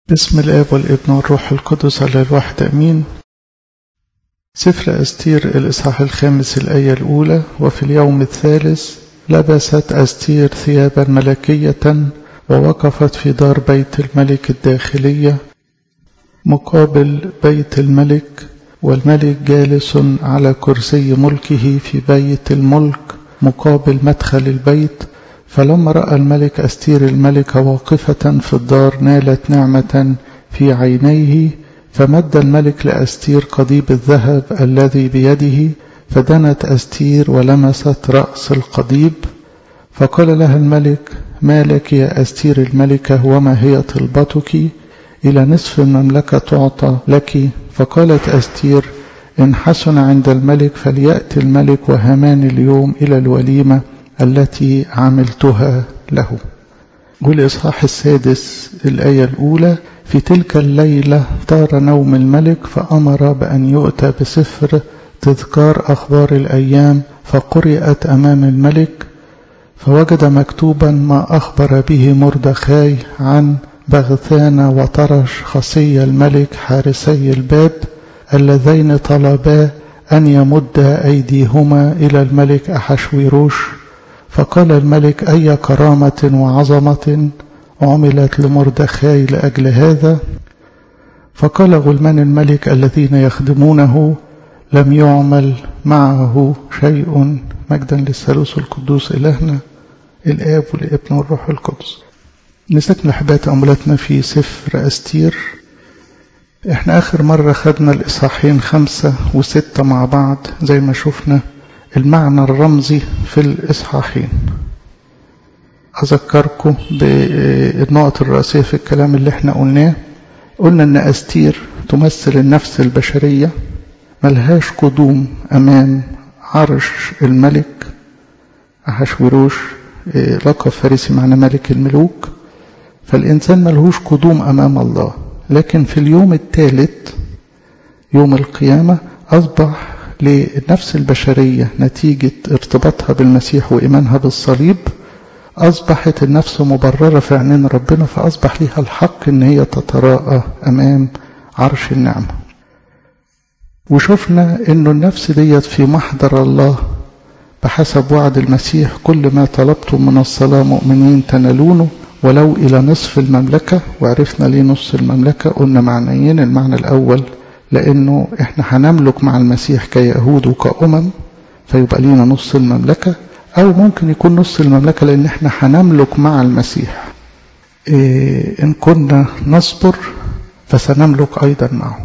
بسم الآب والابن والروح القدس على الواحد أمين سفر أستير الإصحاح الخامس الآية الأولى وفي اليوم الثالث لبست أستير ثيابا ملكية ووقفت في دار بيت الملك الداخلية مقابل بيت الملك والملك جالس على كرسي ملكه في بيت الملك مقابل مدخل البيت فلما رأى الملك أستير الملك واقفة في الدار نالت نعمة في عينيه فمد الملك لأستير قضيب الذهب الذي بيده فدنت أستير ولمست رأس القضيب فقال لها الملك ما لك يا أستير الملكة وما هي طلبتك إلى نصف المملكة تعطى لك فقالت أستير إن حسن عند الملك فليأتي الملك وهمان اليوم إلى الوليمة التي عملتها له والإصحاح السادس الآية الأولى في تلك الليلة طار نوم الملك فأمر بأن يؤتى بسفر تذكار أخبار الأيام فقرأت أمام الملك فوجد مكتوبا ما أخبر به مردخاي عن بغثان وطرش خصي الملك حارسي الباب اللذين طلبا أن يمدا أيديهما إلى الملك أحشويروش فقال الملك أي كرامة وعظمة عملت لمردخاي لأجل هذا فقال غلمان الملك الذين يخدمونه لم يعمل معه شيء مجدا للثالوث القدوس إلهنا الآب والابن والروح القدس نستكمل حبات أمولاتنا في سفر أستير احنا آخر مرة خدنا الإصحاحين خمسة وستة مع بعض زي ما شفنا المعنى الرمزي في الإصحاحين أذكركم بالنقط الرئيسية في الكلام اللي احنا قلناه قلنا أن أستير تمثل النفس البشرية ملهاش قدوم أمام عرش الملك أحشوروش لقب فارسي معنى ملك الملوك فالإنسان ملهوش قدوم أمام الله لكن في اليوم الثالث يوم القيامة أصبح للنفس البشرية نتيجة ارتباطها بالمسيح وإيمانها بالصليب أصبحت النفس مبررة في عينين ربنا فأصبح لها الحق إن هي تتراءى أمام عرش النعمة وشفنا إنه النفس ديت في محضر الله بحسب وعد المسيح كل ما طلبتم من الصلاة مؤمنين تنالونه ولو إلى نصف المملكة وعرفنا ليه نصف المملكة قلنا معنيين المعنى الأول لأنه إحنا هنملك مع المسيح كيهود وكأمم فيبقى لينا نص المملكة أو ممكن يكون نص المملكة لأن إحنا هنملك مع المسيح إيه إن كنا نصبر فسنملك أيضا معه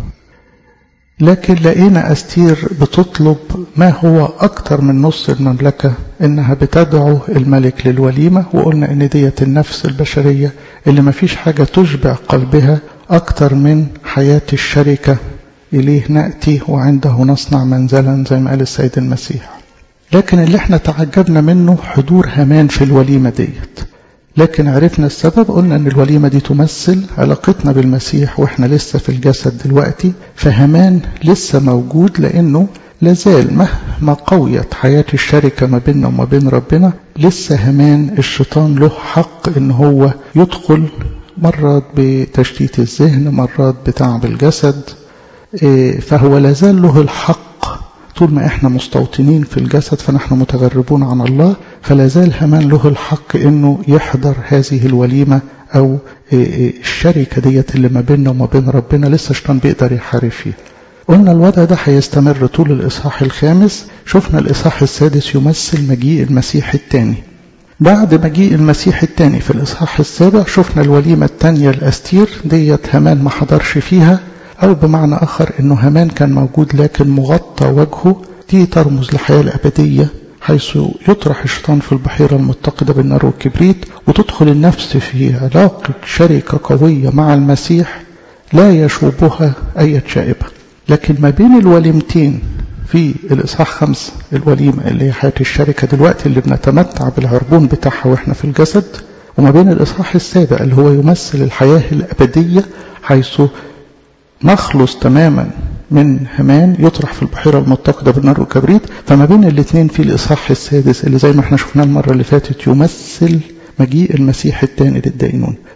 لكن لقينا أستير بتطلب ما هو أكتر من نص المملكة إنها بتدعو الملك للوليمة وقلنا إن ديت النفس البشرية اللي ما فيش حاجة تشبع قلبها أكتر من حياة الشركة إليه نأتي وعنده نصنع منزلا زي ما قال السيد المسيح لكن اللي احنا تعجبنا منه حضور همان في الوليمة ديت لكن عرفنا السبب قلنا ان الوليمة دي تمثل علاقتنا بالمسيح واحنا لسه في الجسد دلوقتي فهمان لسه موجود لانه لازال مهما قويت حياة الشركة ما بيننا وما بين ربنا لسه همان الشيطان له حق ان هو يدخل مرات بتشتيت الذهن مرات بتعب الجسد فهو لازال له الحق طول ما احنا مستوطنين في الجسد فنحن متغربون عن الله فلازال همان له الحق انه يحضر هذه الوليمة او الشركة ديت اللي ما بيننا وما بين ربنا لسه الشيطان بيقدر يحارب فيها قلنا الوضع ده هيستمر طول الإصحاح الخامس شفنا الإصحاح السادس يمثل مجيء المسيح الثاني بعد مجيء المسيح الثاني في الإصحاح السابع شفنا الوليمة الثانية الأستير ديت همان ما حضرش فيها أو بمعنى آخر أنه همان كان موجود لكن مغطى وجهه دي ترمز للحياة الأبدية حيث يطرح الشيطان في البحيرة المتقدة بالنار والكبريت وتدخل النفس في علاقة شركة قوية مع المسيح لا يشوبها أي شائبة لكن ما بين الوليمتين في الإصحاح خمسة الوليمة اللي هي حياة الشركة دلوقتي اللي بنتمتع بالعربون بتاعها وإحنا في الجسد وما بين الإصحاح السابع اللي هو يمثل الحياة الأبدية حيث نخلص تماما من همان يطرح في البحيرة المتقدة بالنار والكبريت فما بين الاثنين في الإصحاح السادس اللي زي ما احنا شفناه المرة اللي فاتت يمثل مجيء المسيح الثاني للدينون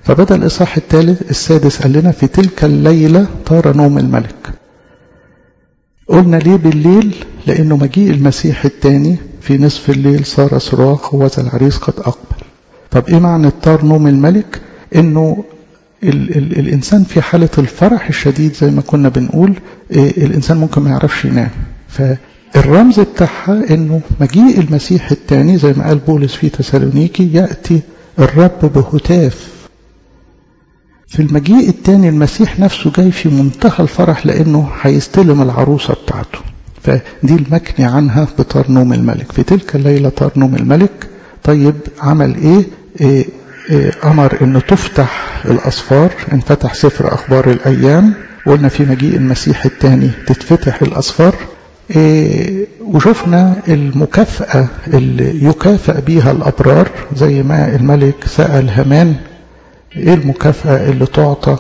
فبدأ الإصحاح الثالث السادس قال لنا في تلك الليلة طار نوم الملك قلنا ليه بالليل لأنه مجيء المسيح الثاني في نصف الليل صار صراخ وذا العريس قد أقبل طب إيه معنى طار نوم الملك إنه ال ال الإنسان في حالة الفرح الشديد زي ما كنا بنقول إيه الإنسان ممكن ما يعرفش ينام فالرمز بتاعها إنه مجيء المسيح الثاني زي ما قال بولس في تسالونيكي يأتي الرب بهتاف في المجيء الثاني المسيح نفسه جاي في منتهى الفرح لأنه هيستلم العروسة بتاعته فدي المكني عنها بطار نوم الملك في تلك الليلة طار نوم الملك طيب عمل ايه, إيه, إيه أمر أنه تفتح الأصفار انفتح سفر أخبار الأيام قلنا في مجيء المسيح الثاني تتفتح الأصفار إيه وشفنا المكافأة اللي يكافأ بيها الأبرار زي ما الملك سأل همان ايه المكافأة اللي تعطى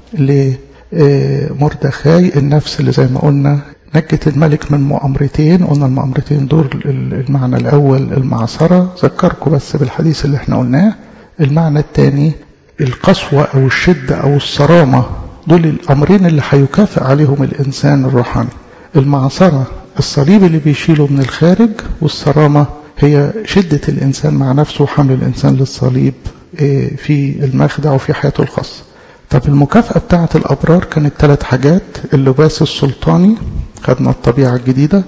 لمردخاي النفس اللي زي ما قلنا نجت الملك من مؤامرتين قلنا المؤامرتين دول المعنى الأول المعصرة ذكركم بس بالحديث اللي احنا قلناه المعنى الثاني القسوة أو الشدة أو الصرامة دول الأمرين اللي هيكافئ عليهم الإنسان الروحاني المعصرة الصليب اللي بيشيله من الخارج والصرامة هي شدة الإنسان مع نفسه وحمل الإنسان للصليب في المخدع وفي حياته الخاصة طب المكافأة بتاعة الأبرار كانت ثلاث حاجات اللباس السلطاني خدنا الطبيعة الجديدة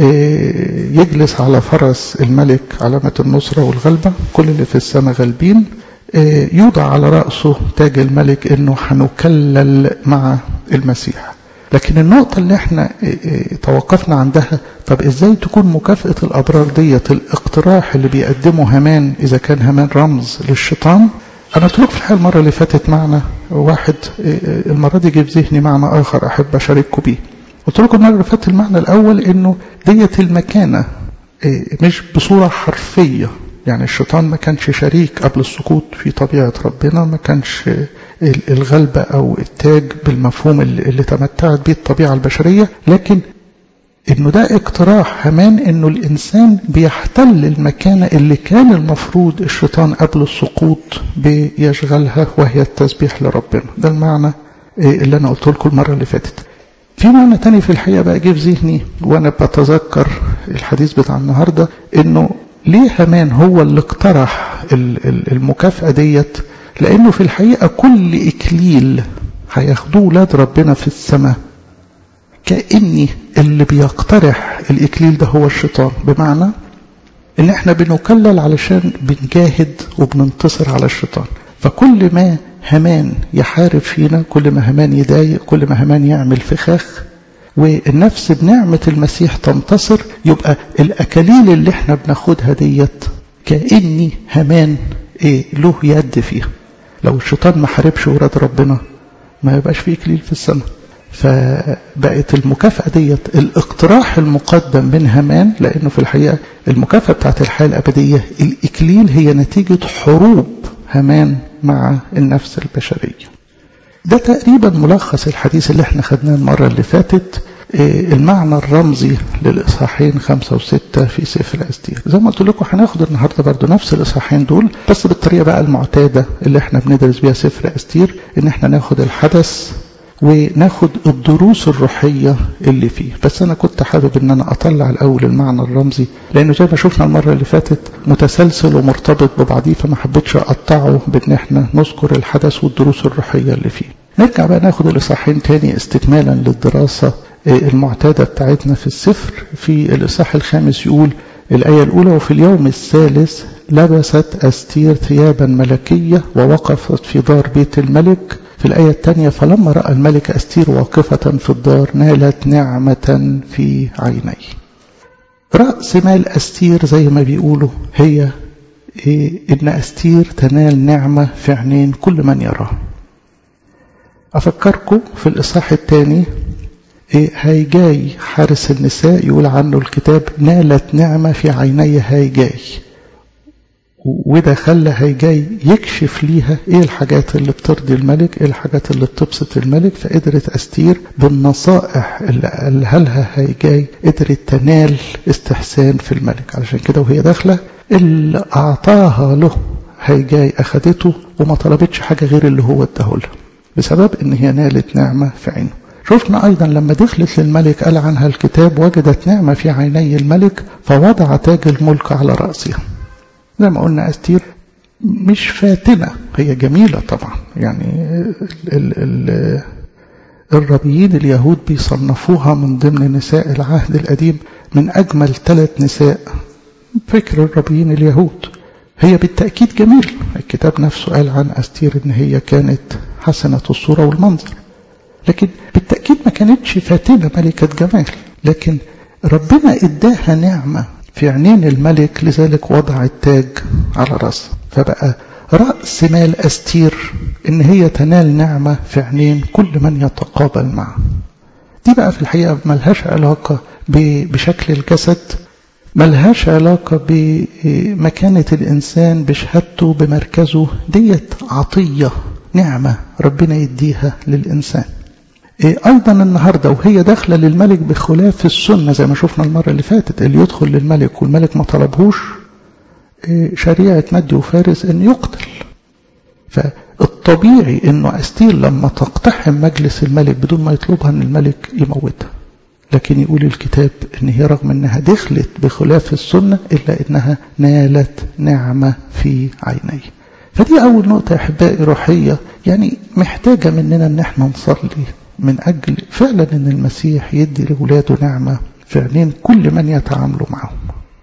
يجلس على فرس الملك علامة النصرة والغلبة كل اللي في السماء غالبين يوضع على رأسه تاج الملك انه هنكلل مع المسيح لكن النقطة اللي احنا توقفنا عندها طب ازاي تكون مكافأة الأبرار ديت الاقتراح اللي بيقدمه همان إذا كان همان رمز للشيطان أنا قلت لكم في الحقيقة المرة اللي فاتت معنا واحد المرة دي جه في ذهني معنى آخر أحب أشارككم بيه قلت لكم المرة اللي فاتت المعنى الأول إنه ديت المكانة مش بصورة حرفية يعني الشيطان ما كانش شريك قبل السقوط في طبيعة ربنا ما كانش الغلبة أو التاج بالمفهوم اللي تمتعت به الطبيعة البشرية لكن انه ده اقتراح همان انه الانسان بيحتل المكانة اللي كان المفروض الشيطان قبل السقوط بيشغلها وهي التسبيح لربنا ده المعنى اللي انا قلت لكم المرة اللي فاتت في معنى تاني في الحقيقة بقى جه في ذهني وانا بتذكر الحديث بتاع النهاردة انه ليه همان هو اللي اقترح المكافأة ديت لانه في الحقيقة كل اكليل هياخدوه ولاد ربنا في السماء كأني اللي بيقترح الإكليل ده هو الشيطان بمعنى إن إحنا بنكلل علشان بنجاهد وبننتصر على الشيطان فكل ما همان يحارب فينا كل ما همان يضايق كل ما همان يعمل فخاخ والنفس بنعمة المسيح تنتصر يبقى الأكاليل اللي احنا بناخدها ديت كأني همان ايه له يد فيها لو الشيطان ما حاربش ولاد ربنا ما يبقاش فيه إكليل في السماء فبقت المكافأة ديت الاقتراح المقدم من همان لأنه في الحقيقة المكافأة بتاعت الحياة الأبدية الإكليل هي نتيجة حروب همان مع النفس البشرية ده تقريبا ملخص الحديث اللي احنا خدناه المرة اللي فاتت المعنى الرمزي للإصحاحين خمسة وستة في سفر أستير زي ما قلت لكم هناخد النهاردة برضو نفس الإصحاحين دول بس بالطريقة بقى المعتادة اللي احنا بندرس بيها سفر أستير إن احنا ناخد الحدث وناخد الدروس الروحية اللي فيه بس أنا كنت حابب أن أنا أطلع الأول المعنى الرمزي لأنه زي ما شفنا المرة اللي فاتت متسلسل ومرتبط ببعضيه فما حبيتش أقطعه بأن احنا نذكر الحدث والدروس الروحية اللي فيه نرجع بقى ناخد الإصحاحين تاني استكمالا للدراسة المعتادة بتاعتنا في السفر في الإصحاح الخامس يقول الآية الأولى وفي اليوم الثالث لبست أستير ثيابا ملكية ووقفت في دار بيت الملك في الآية الثانية فلما رأى الملك أستير واقفة في الدار نالت نعمة في عينيه رأس مال أستير زي ما بيقولوا هي إيه إن أستير تنال نعمة في عينين كل من يراها أفكركم في الإصحاح الثاني إيه هيجاي حارس النساء يقول عنه الكتاب نالت نعمة في عيني هيجاي وده خلى هيجاي يكشف ليها ايه الحاجات اللي بترضي الملك ايه الحاجات اللي بتبسط الملك فقدرت استير بالنصائح اللي قالها لها هيجاي قدرت تنال استحسان في الملك علشان كده وهي داخله اللي اعطاها له هيجاي أخدته وما طلبتش حاجة غير اللي هو اداهولها بسبب إن هي نالت نعمة في عينه شفنا أيضا لما دخلت للملك قال عنها الكتاب وجدت نعمة في عيني الملك فوضع تاج الملك على رأسها زي ما قلنا أستير مش فاتنة هي جميلة طبعا يعني ال ال الربيين اليهود بيصنفوها من ضمن نساء العهد القديم من أجمل ثلاث نساء فكر الربيين اليهود هي بالتأكيد جميل الكتاب نفسه قال عن أستير إن هي كانت حسنة الصورة والمنظر لكن بالتأكيد ما كانتش فاتنة ملكة جمال لكن ربنا اداها نعمة في عينين الملك لذلك وضع التاج على رأسها فبقى رأس مال أستير إن هي تنال نعمة في عينين كل من يتقابل معه دي بقى في الحقيقة ملهاش علاقة بشكل الجسد ملهاش علاقة بمكانة الإنسان بشهادته بمركزه ديت عطية نعمة ربنا يديها للإنسان أيضا النهاردة وهي داخلة للملك بخلاف السنة زي ما شفنا المرة اللي فاتت اللي يدخل للملك والملك ما طلبهوش شريعة مد وفارس أن يقتل فالطبيعي أنه أستير لما تقتحم مجلس الملك بدون ما يطلبها أن الملك يموتها لكن يقول الكتاب أن هي رغم أنها دخلت بخلاف السنة إلا أنها نالت نعمة في عينيه فدي أول نقطة أحبائي روحية يعني محتاجة مننا أن احنا نصلي من أجل فعلا أن المسيح يدي لولاده نعمة في عينين كل من يتعاملوا معهم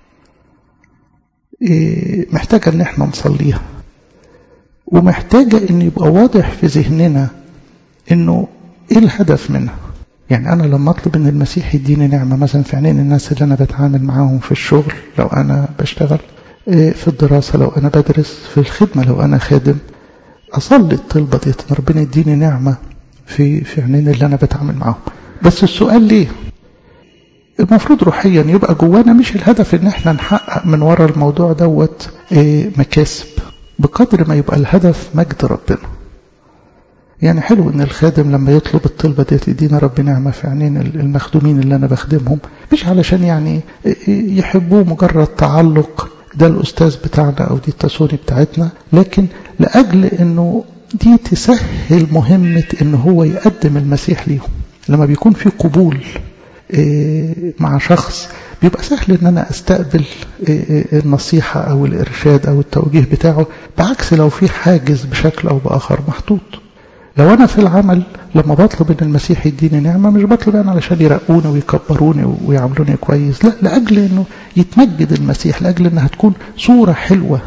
محتاجة ان احنا نصليها ومحتاجة ان يبقى واضح في ذهننا انه ايه الهدف منها يعني انا لما اطلب ان المسيح يديني نعمة مثلا في عينين الناس اللي انا بتعامل معاهم في الشغل لو انا بشتغل في الدراسة لو انا بدرس في الخدمة لو انا خادم اصلي الطلبة دي ربنا يديني نعمة في في عينين اللي انا بتعامل معاهم بس السؤال ليه المفروض روحيا يبقى جوانا مش الهدف ان احنا نحقق من ورا الموضوع دوت مكاسب بقدر ما يبقى الهدف مجد ربنا يعني حلو ان الخادم لما يطلب الطلبة ديت يدينا رب نعمة في عينين المخدومين اللي انا بخدمهم مش علشان يعني يحبوه مجرد تعلق ده الاستاذ بتاعنا او دي التسوني بتاعتنا لكن لاجل انه دي تسهل مهمة ان هو يقدم المسيح ليهم لما بيكون في قبول مع شخص بيبقى سهل ان انا استقبل النصيحة او الارشاد او التوجيه بتاعه بعكس لو في حاجز بشكل او باخر محطوط لو انا في العمل لما بطلب ان المسيح يديني نعمة مش بطلب انا علشان يرقوني ويكبروني ويعملوني كويس لا لاجل انه يتمجد المسيح لاجل انها تكون صورة حلوة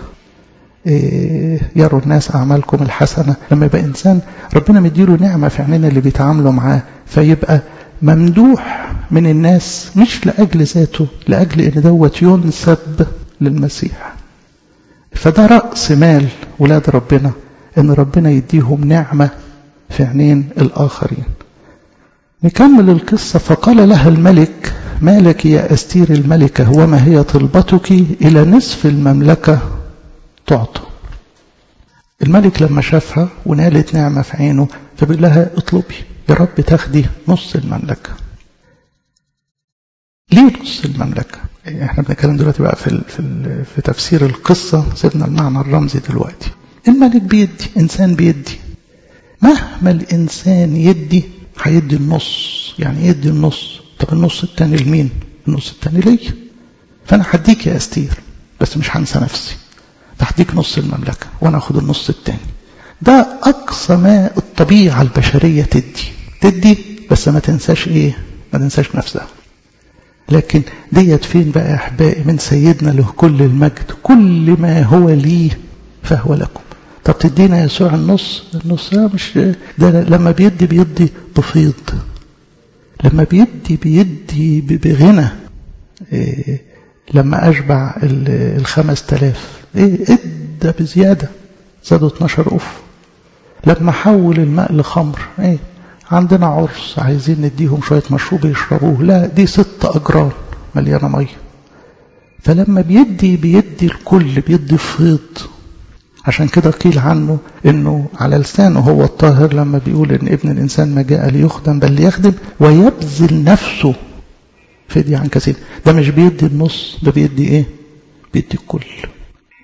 يروا الناس أعمالكم الحسنة لما يبقى إنسان ربنا مديله نعمة في عيننا اللي بيتعاملوا معاه فيبقى ممدوح من الناس مش لأجل ذاته لأجل إن دوت ينسب للمسيح فده رأس مال ولاد ربنا إن ربنا يديهم نعمة في عينين الآخرين نكمل القصة فقال لها الملك ما لك يا أستير الملكة وما هي طلبتك إلى نصف المملكة تعطى الملك لما شافها ونالت نعمة في عينه فبيقول لها اطلبي يا رب تاخدي نص المملكة ليه نص المملكة احنا بنتكلم دلوقتي بقى في, في, في تفسير القصة سيبنا المعنى الرمزي دلوقتي الملك بيدي انسان بيدي مهما الانسان يدي هيدي النص يعني يدي النص طب النص التاني لمين النص التاني ليا فانا هديك يا استير بس مش هنسى نفسي هديك نص المملكة وانا اخد النص التاني ده اقصى ما الطبيعة البشرية تدي تدي بس ما تنساش ايه ما تنساش نفسها لكن ديت فين بقى يا احبائي من سيدنا له كل المجد كل ما هو ليه فهو لكم طب تدينا يسوع النص النص ده مش ده لما بيدي بيدي بفيض لما بيدي بيدي بغنى إيه لما أشبع الخمس تلاف إيه إدى بزيادة زادوا 12 أف لما حول الماء لخمر إيه عندنا عرس عايزين نديهم شوية مشروب يشربوه لا دي ست أجران مليانة مية فلما بيدي بيدي الكل بيدي فيض عشان كده قيل عنه انه على لسانه هو الطاهر لما بيقول ان ابن الانسان ما جاء ليخدم بل ليخدم ويبذل نفسه فدي عن كثير ده مش بيدي النص ده بيدي ايه بيدي الكل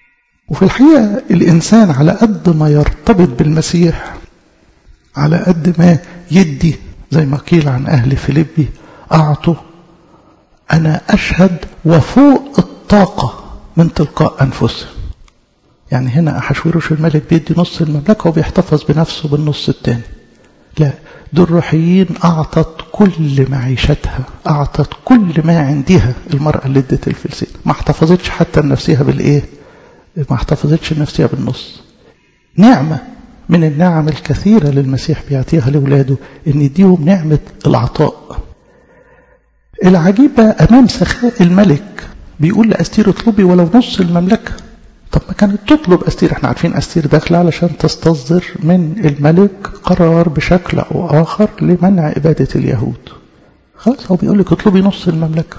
وفي الحقيقة الإنسان على قد ما يرتبط بالمسيح على قد ما يدي زي ما قيل عن أهل فيليبي أعطوا أنا أشهد وفوق الطاقة من تلقاء أنفسهم يعني هنا أحشوروش الملك بيدي نص المملكة وبيحتفظ بنفسه بالنص التاني لا دول روحيين أعطت كل معيشتها أعطت كل ما عندها المرأة اللي ادت الفلسين ما احتفظتش حتى لنفسها بالإيه ما احتفظتش لنفسها بالنص نعمة من النعم الكثيرة للمسيح بيعطيها لأولاده إن يديهم نعمة العطاء العجيب بقى أمام سخاء الملك بيقول لأستير اطلبي ولو نص المملكة طب ما كانت تطلب أستير احنا عارفين أستير داخلة علشان تستصدر من الملك قرار بشكل أو آخر لمنع عبادة اليهود خلاص هو بيقول لك اطلبي نص المملكة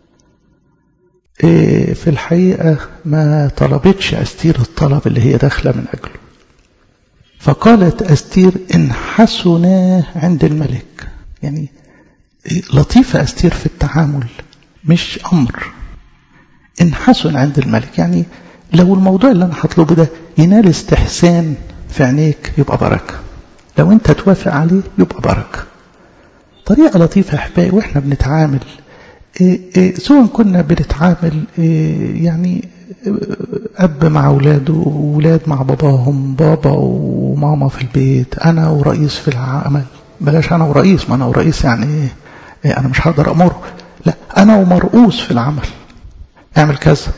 إيه في الحقيقة ما طلبتش أستير الطلب اللي هي داخلة من أجله فقالت أستير إن حسنا عند الملك يعني لطيفة أستير في التعامل مش أمر إن حسن عند الملك يعني لو الموضوع اللي أنا هطلبه ده ينال استحسان في عينيك يبقى بركة لو أنت توافق عليه يبقى بركة طريقة لطيفة يا أحبائي وإحنا بنتعامل إيه إيه سواء كنا بنتعامل إيه يعني أب مع أولاده وولاد مع باباهم بابا وماما في البيت أنا ورئيس في العمل بلاش أنا ورئيس ما أنا ورئيس يعني إيه أنا مش هقدر أمره لا أنا ومرؤوس في العمل اعمل كذا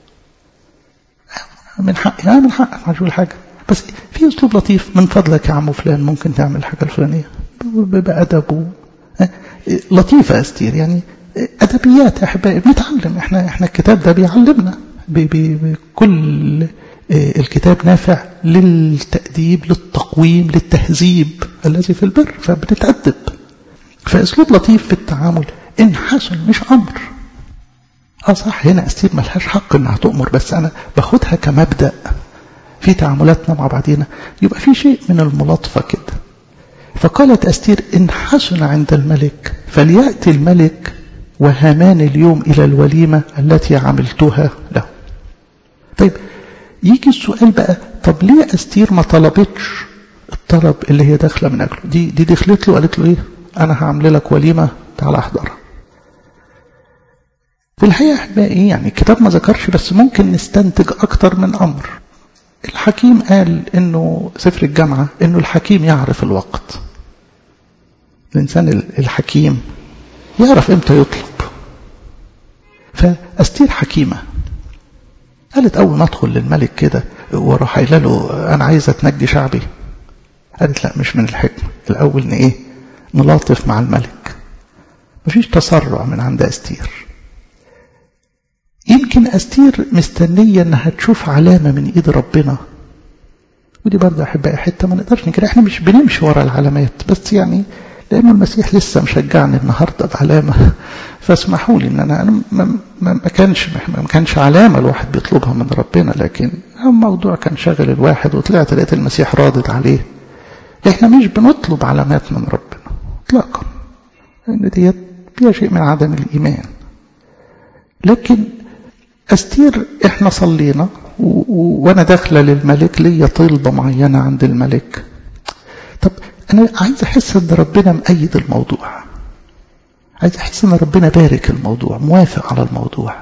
من حقي أنا من حقك مش حاجة بس في أسلوب لطيف من فضلك يا عم فلان ممكن تعمل الحاجة الفلانية بأدب لطيفة أستير يعني أدبيات يا أحبائي بنتعلم إحنا إحنا الكتاب ده بيعلمنا بكل الكتاب نافع للتأديب للتقويم للتهذيب الذي في البر فبنتأدب فأسلوب لطيف في التعامل إن حسن مش أمر اه صح هنا أستير ملهاش حق إنها تؤمر بس أنا باخدها كمبدأ في تعاملاتنا مع بعضينا يبقى في شيء من الملاطفة كده فقالت أستير إن حسن عند الملك فليأتي الملك وهامان اليوم إلى الوليمة التي عملتها له طيب يجي السؤال بقى طب ليه أستير ما طلبتش الطلب اللي هي داخلة من أجله دي, دي دخلت له قالت له إيه أنا هعمل لك وليمة تعالى أحضرها في الحقيقة أحبائي يعني الكتاب ما ذكرش بس ممكن نستنتج أكتر من أمر الحكيم قال إنه سفر الجامعة إنه الحكيم يعرف الوقت الإنسان الحكيم يعرف إمتى يطلب فأستير حكيمة قالت أول ما أدخل للملك كده وراح قايله له أنا عايزة تنجي شعبي قالت لا مش من الحكمة الأول إن إيه نلاطف مع الملك مفيش تسرع من عند أستير يمكن أستير مستنية أنها تشوف علامة من إيد ربنا ودي برضه أحبائي حتة ما نقدرش نكره إحنا مش بنمشي ورا العلامات بس يعني لأن المسيح لسه مشجعني النهاردة بعلامة فاسمحوا لي إن أنا, أنا ما, ما كانش ما كانش علامة الواحد بيطلبها من ربنا لكن الموضوع كان شاغل الواحد وطلعت لقيت المسيح رادد عليه إحنا مش بنطلب علامات من ربنا إطلاقا لأن ديت فيها شيء من عدم الإيمان لكن أستير إحنا صلينا وأنا داخلة للملك ليا طلبة معينة عند الملك طب أنا عايز أحس إن ربنا مأيد الموضوع عايز أحس إن ربنا بارك الموضوع موافق على الموضوع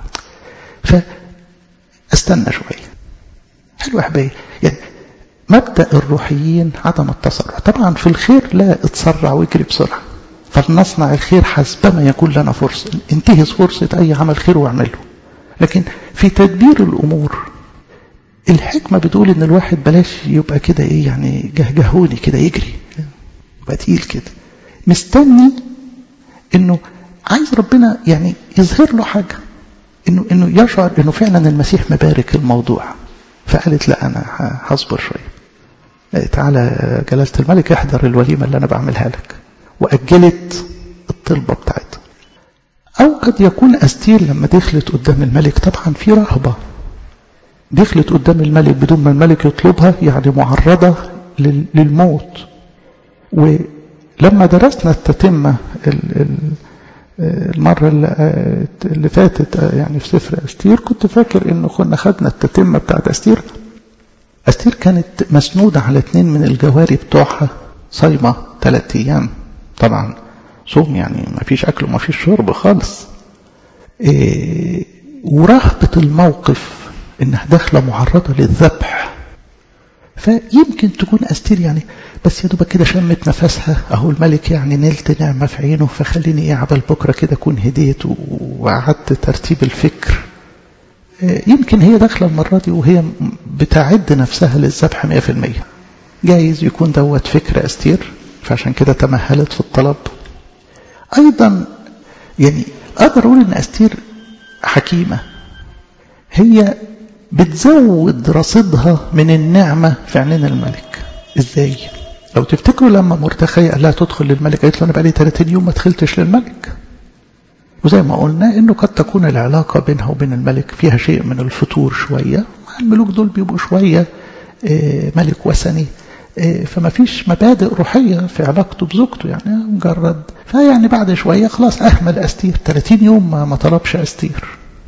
فأستنى شوية حلو يا حبايبي يعني مبدأ الروحيين عدم التسرع طبعا في الخير لا اتسرع واجري بسرعة فلنصنع الخير حسبما يكون لنا فرصة انتهز فرصة أي عمل خير واعمله لكن في تدبير الأمور الحكمة بتقول إن الواحد بلاش يبقى كده إيه يعني جهجهوني كده يجري يبقى تقيل كده مستني إنه عايز ربنا يعني يظهر له حاجة إنه إنه يشعر إنه فعلا المسيح مبارك الموضوع فقالت لا أنا هصبر شوية تعالى جلالة الملك احضر الوليمة اللي أنا بعملها لك وأجلت الطلبة بتاعتها أو قد يكون أستير لما دخلت قدام الملك طبعا في رهبة دخلت قدام الملك بدون ما الملك يطلبها يعني معرضة للموت ولما درسنا التتمة المرة اللي فاتت يعني في سفر أستير كنت فاكر إنه كنا خدنا التتمة بتاعت أستير أستير كانت مسنودة على اتنين من الجواري بتوعها صايمة ثلاثة أيام طبعا صوم يعني ما فيش أكل وما فيش شرب خالص إيه ورهبة الموقف إنها داخلة معرضة للذبح فيمكن تكون أستير يعني بس يا دوبك كده شمت نفسها أهو الملك يعني نلت نعمة في عينه فخليني إيه عبال بكرة كده أكون هديت وقعدت ترتيب الفكر يمكن هي داخلة المرة دي وهي بتعد نفسها للذبح 100% جايز يكون دوت فكر أستير فعشان كده تمهلت في الطلب أيضا يعني أقدر أقول إن أستير حكيمة هي بتزود رصيدها من النعمة في عينين الملك إزاي؟ لو تفتكروا لما مرتخي قال لها تدخل للملك قالت له أنا بقالي 30 يوم ما دخلتش للملك وزي ما قلنا انه قد تكون العلاقة بينها وبين الملك فيها شيء من الفتور شوية الملوك دول بيبقوا شوية ملك وثني فما فيش مبادئ روحية في علاقته بزوجته يعني مجرد فيعني بعد شوية خلاص أهمل أستير 30 يوم ما طلبش أستير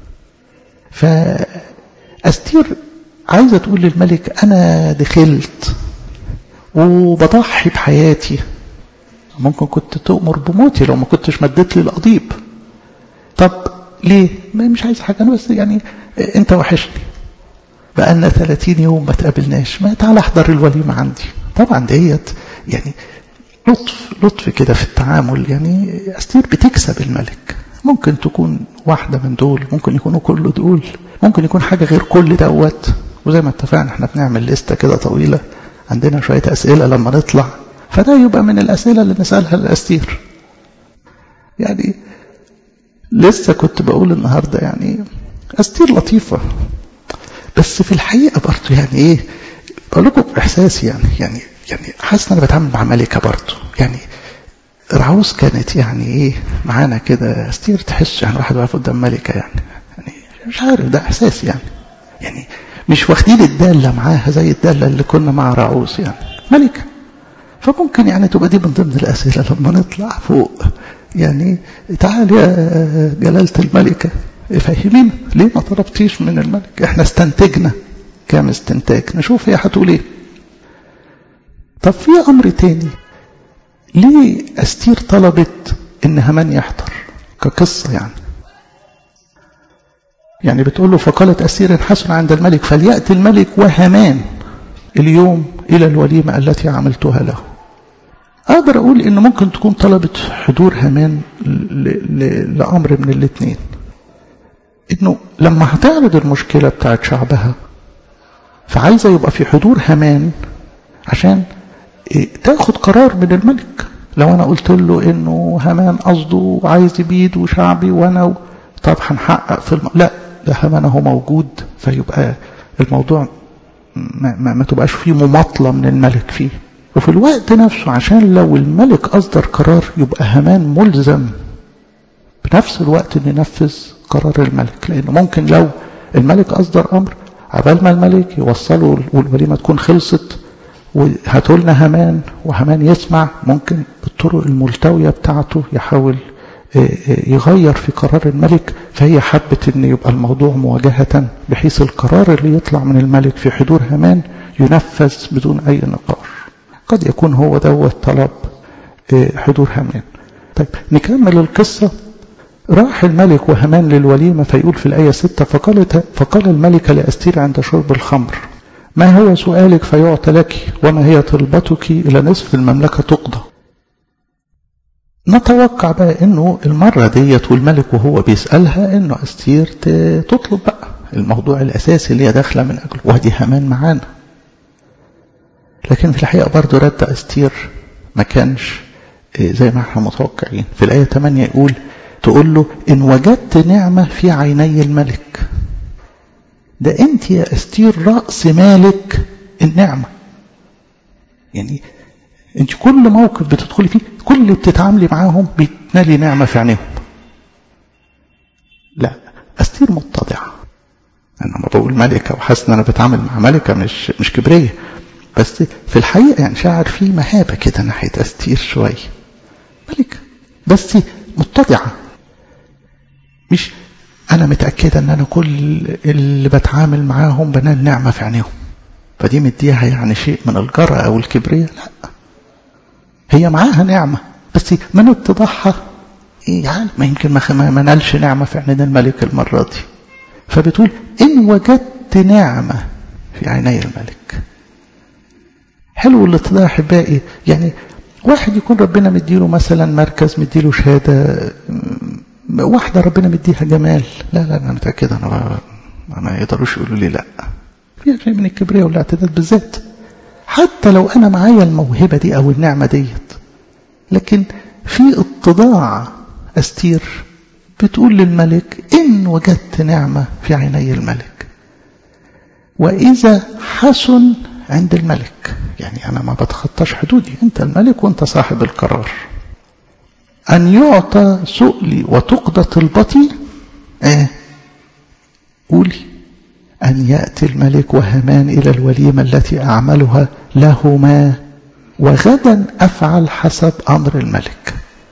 فأستير عايزة تقول للملك أنا دخلت وبضحي بحياتي ممكن كنت تؤمر بموتي لو ما كنتش مدت لي القضيب طب ليه مش عايز حاجة أنا بس يعني أنت وحشني بقالنا 30 يوم ما تقابلناش ما تعالى احضر الوليمة عندي طبعا ديت يعني لطف لطف كده في التعامل يعني أستير بتكسب الملك ممكن تكون واحدة من دول ممكن يكونوا كل دول ممكن يكون حاجة غير كل دوت وزي ما اتفقنا احنا بنعمل لستة كده طويلة عندنا شوية أسئلة لما نطلع فده يبقى من الأسئلة اللي نسألها لأستير يعني لسه كنت بقول النهاردة يعني أستير لطيفة بس في الحقيقة برضه يعني إيه بقول لكم إحساسي يعني يعني يعني حاسس إن أنا بتعامل مع ملكة برضه يعني رعوز كانت يعني إيه معانا كده أستير تحس يعني واحد واقف قدام ملكة يعني يعني مش عارف ده إحساسي يعني يعني مش واخدين الدالة معاها زي الدالة اللي كنا مع رعوز يعني ملكة فممكن يعني تبقى دي من ضمن الأسئلة لما نطلع فوق يعني تعال يا جلالة الملكة فهمينا ليه ما طلبتيش من الملك احنا استنتجنا كام استنتاج نشوف هي هتقول ايه طب في امر تاني ليه استير طلبت ان همان يحضر كقصة يعني يعني بتقول له فقالت أسير حسن عند الملك فليأتي الملك وهمان اليوم إلى الوليمة التي عملتها له أقدر أقول إن ممكن تكون طلبت حضور همان لأمر من الاثنين إنه لما هتعرض المشكلة بتاعت شعبها فعايزة يبقى في حضور همان عشان تاخد قرار من الملك لو أنا قلت له إنه همان قصده عايز يبيد وشعبي وأنا طب هنحقق في الم... لا ده همان هو موجود فيبقى الموضوع ما, ما, ما تبقاش فيه مماطلة من الملك فيه وفي الوقت نفسه عشان لو الملك أصدر قرار يبقى همان ملزم بنفس الوقت أن ينفذ قرار الملك لأنه ممكن لو الملك أصدر أمر عبال ما الملك يوصله والوليمة تكون خلصت وهاتولنا همان وهمان يسمع ممكن بالطرق الملتوية بتاعته يحاول يغير في قرار الملك فهي حبت ان يبقى الموضوع مواجهة بحيث القرار اللي يطلع من الملك في حضور همان ينفذ بدون اي نقاش قد يكون هو دوت طلب حضور همان طيب نكمل القصة راح الملك وهمان للوليمة فيقول في الآية 6 فقالت فقال الملك لأستير عند شرب الخمر ما هو سؤالك فيعطى لك وما هي طلبتك إلى نصف المملكة تقضى نتوقع بقى انه المرة ديت والملك وهو بيسألها انه استير تطلب بقى الموضوع الاساسي اللي هي داخلة من اجله وادي همان معانا لكن في الحقيقة برضه رد استير ما كانش زي ما احنا متوقعين في الآية 8 يقول تقول له إن وجدت نعمة في عيني الملك ده أنت يا استير رأس مالك النعمة يعني أنت كل موقف بتدخلي فيه كل اللي بتتعاملي معاهم بتنالي نعمة في عينيهم لا استير متضعة أنا لما بقول ملكة وحاسس إن أنا بتعامل مع ملكة مش مش كبرية بس في الحقيقة يعني شاعر فيه مهابة كده ناحية أستير شوية ملكة بس متضعة مش أنا متأكدة إن أنا كل اللي بتعامل معاهم بنال نعمة في عينيهم فدي مديها يعني شيء من الجرأة أو الكبرياء لا هي معاها نعمة بس من اتضاعها يعني ما يمكن ما ما نالش نعمة في عينين الملك المرة دي فبتقول إن وجدت نعمة في عيني الملك حلو الاتضاع أحبائي يعني واحد يكون ربنا مديله مثلا مركز مديله شهادة واحدة ربنا مديها جمال لا لا أنا متأكد أنا ما يقدروش يقولوا لي لا فيها شيء من الكبرياء والاعتداد بالذات حتى لو أنا معايا الموهبة دي أو النعمة ديت لكن في اتضاع أستير بتقول للملك إن وجدت نعمة في عيني الملك وإذا حسن عند الملك يعني أنا ما بتخطاش حدودي أنت الملك وأنت صاحب القرار أن يعطى سؤلي وتقضى طلبتي إيه قولي أن يأتي الملك وهمان إلى الوليمة التي أعملها لهما وغدا أفعل حسب أمر الملك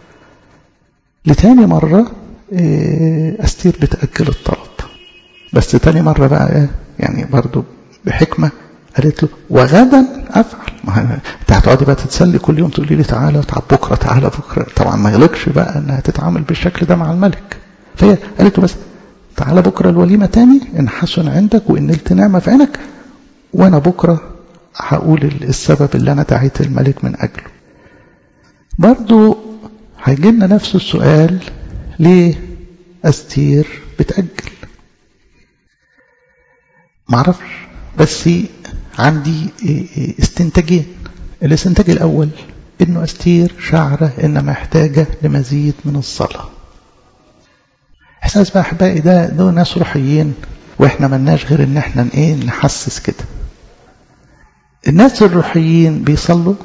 لتاني مرة أستير بتأجل الطلب بس تاني مرة بقى يعني برضو بحكمة قالت له وغدا أفعل ما انت هتقعدي بقى تتسلي كل يوم تقولي لي تعالى تعال بكرة تعالى بكرة طبعا ما يليقش بقى انها تتعامل بالشكل ده مع الملك فهي قالت له بس تعالى بكرة الوليمة تاني إن حسن عندك وإن نلت نعمة في عينك وأنا بكرة هقول السبب اللي أنا دعيت الملك من أجله برضو هيجي لنا نفس السؤال ليه أستير بتأجل معرفش بس عندي استنتاجين الاستنتاج الأول إنه أستير شعرة إن محتاجة لمزيد من الصلاة احساس بقى احبائي ده دول ناس روحيين واحنا ملناش غير ان احنا ايه نحسس كده الناس الروحيين بيصلوا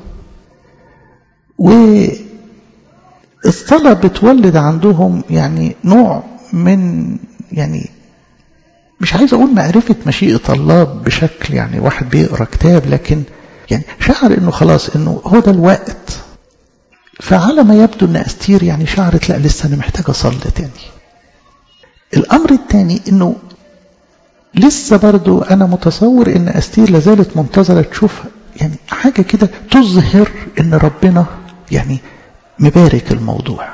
والصلاة بتولد عندهم يعني نوع من يعني مش عايز اقول معرفة مشيئة الله بشكل يعني واحد بيقرا كتاب لكن يعني شعر انه خلاص انه هو ده الوقت فعلى ما يبدو ان استير يعني شعرت لا لسه انا محتاجه اصلي تاني الأمر الثاني أنه لسه برضو أنا متصور أن أستير لازالت منتظرة تشوف يعني حاجة كده تظهر أن ربنا يعني مبارك الموضوع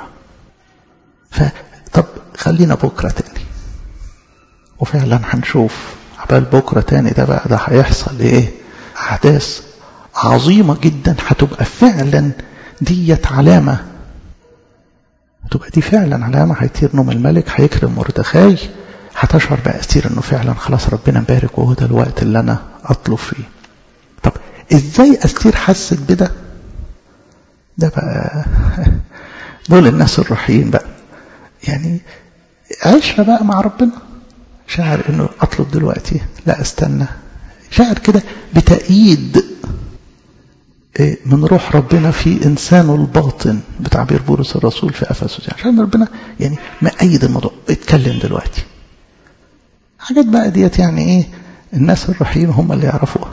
فطب خلينا بكرة تاني وفعلا هنشوف عبال بكرة تاني ده بقى ده هيحصل ايه أحداث عظيمة جدا هتبقى فعلا ديت علامة تبقى دي فعلا علامة هيطير نوم الملك هيكرم مردخاي هتشعر بقى أستير انه فعلا خلاص ربنا مبارك وهو ده الوقت اللي انا اطلب فيه طب ازاي أستير حست بده ده بقى دول الناس الروحيين بقى يعني عشرة بقى مع ربنا شعر انه اطلب دلوقتي لا استنى شعر كده بتأييد من روح ربنا في إنسانه الباطن بتعبير بولس الرسول في أفسس يعني عشان ربنا يعني مأيد الموضوع اتكلم دلوقتي حاجات بقى ديت يعني إيه الناس الروحيين هم اللي يعرفوها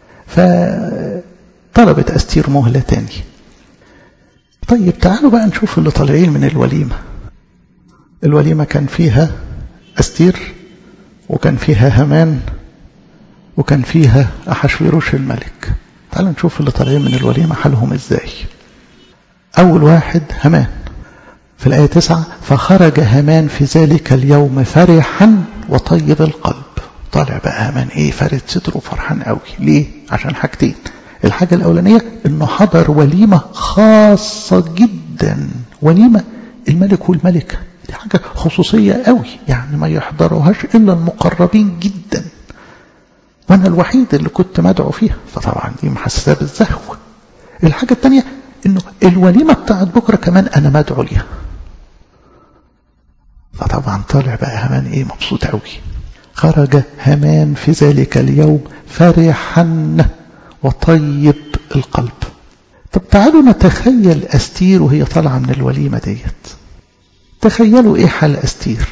فطلبت أستير مهلة تاني طيب تعالوا بقى نشوف اللي طالعين من الوليمة الوليمة كان فيها أستير وكان فيها همان وكان فيها أحشويروش الملك تعالوا نشوف اللي طالعين من الوليمة حالهم ازاي أول واحد همان في الآية تسعة فخرج همان في ذلك اليوم فرحا وطيب القلب طالع بقى همان ايه فارد صدره فرحان قوي ليه عشان حاجتين الحاجة الأولانية انه حضر وليمة خاصة جدا وليمة الملك والملكة دي حاجة خصوصية قوي يعني ما يحضرهاش إلا المقربين جدا وانا الوحيد اللي كنت مدعو فيها فطبعا دي محسسه بالزهو الحاجه الثانيه انه الوليمه بتاعت بكره كمان انا مدعو ليها فطبعا طالع بقى همان ايه مبسوط قوي خرج همان في ذلك اليوم فرحا وطيب القلب طب تعالوا نتخيل أستير وهي طالعة من الوليمة ديت تخيلوا ايه حال أستير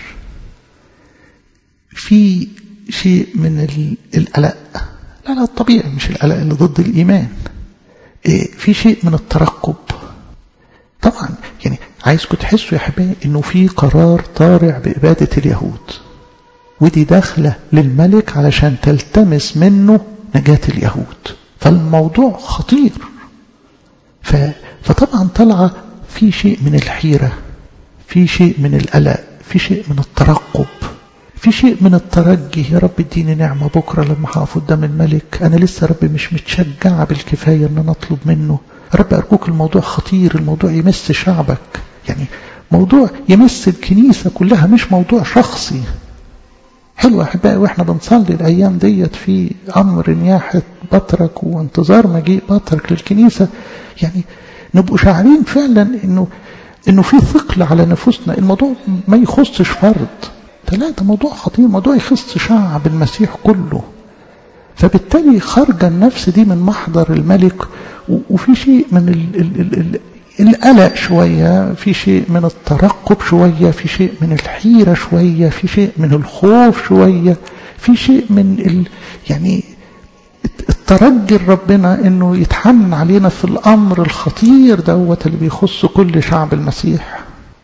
في شيء من القلق لا لا الطبيعي مش القلق اللي ضد الإيمان إيه في شيء من الترقب طبعا يعني عايزكم تحسوا يا حبايبي انه في قرار طارع بإبادة اليهود ودي داخلة للملك علشان تلتمس منه نجاة اليهود فالموضوع خطير ف... فطبعا طلع في شيء من الحيرة في شيء من القلق في شيء من الترقب في شيء من الترجي يا رب اديني نعمة بكرة لما هقف قدام الملك أنا لسه رب مش متشجع بالكفاية أن أنا أطلب منه رب أرجوك الموضوع خطير الموضوع يمس شعبك يعني موضوع يمس الكنيسة كلها مش موضوع شخصي حلو أحبائي وإحنا بنصلي الأيام ديت في أمر نياحة بطرك وانتظار مجيء بطرك للكنيسة يعني نبقوا شاعرين فعلا إنه إنه في ثقل على نفوسنا الموضوع ما يخصش فرد ثلاثة موضوع خطير موضوع يخص شعب المسيح كله فبالتالي خرج النفس دي من محضر الملك وفي شيء من ال ال ال ال القلق شوية في شيء من الترقب شوية في شيء من الحيرة شوية في شيء من الخوف شوية في شيء من ال يعني الترجي ربنا انه يتحنن علينا في الامر الخطير دوت اللي بيخص كل شعب المسيح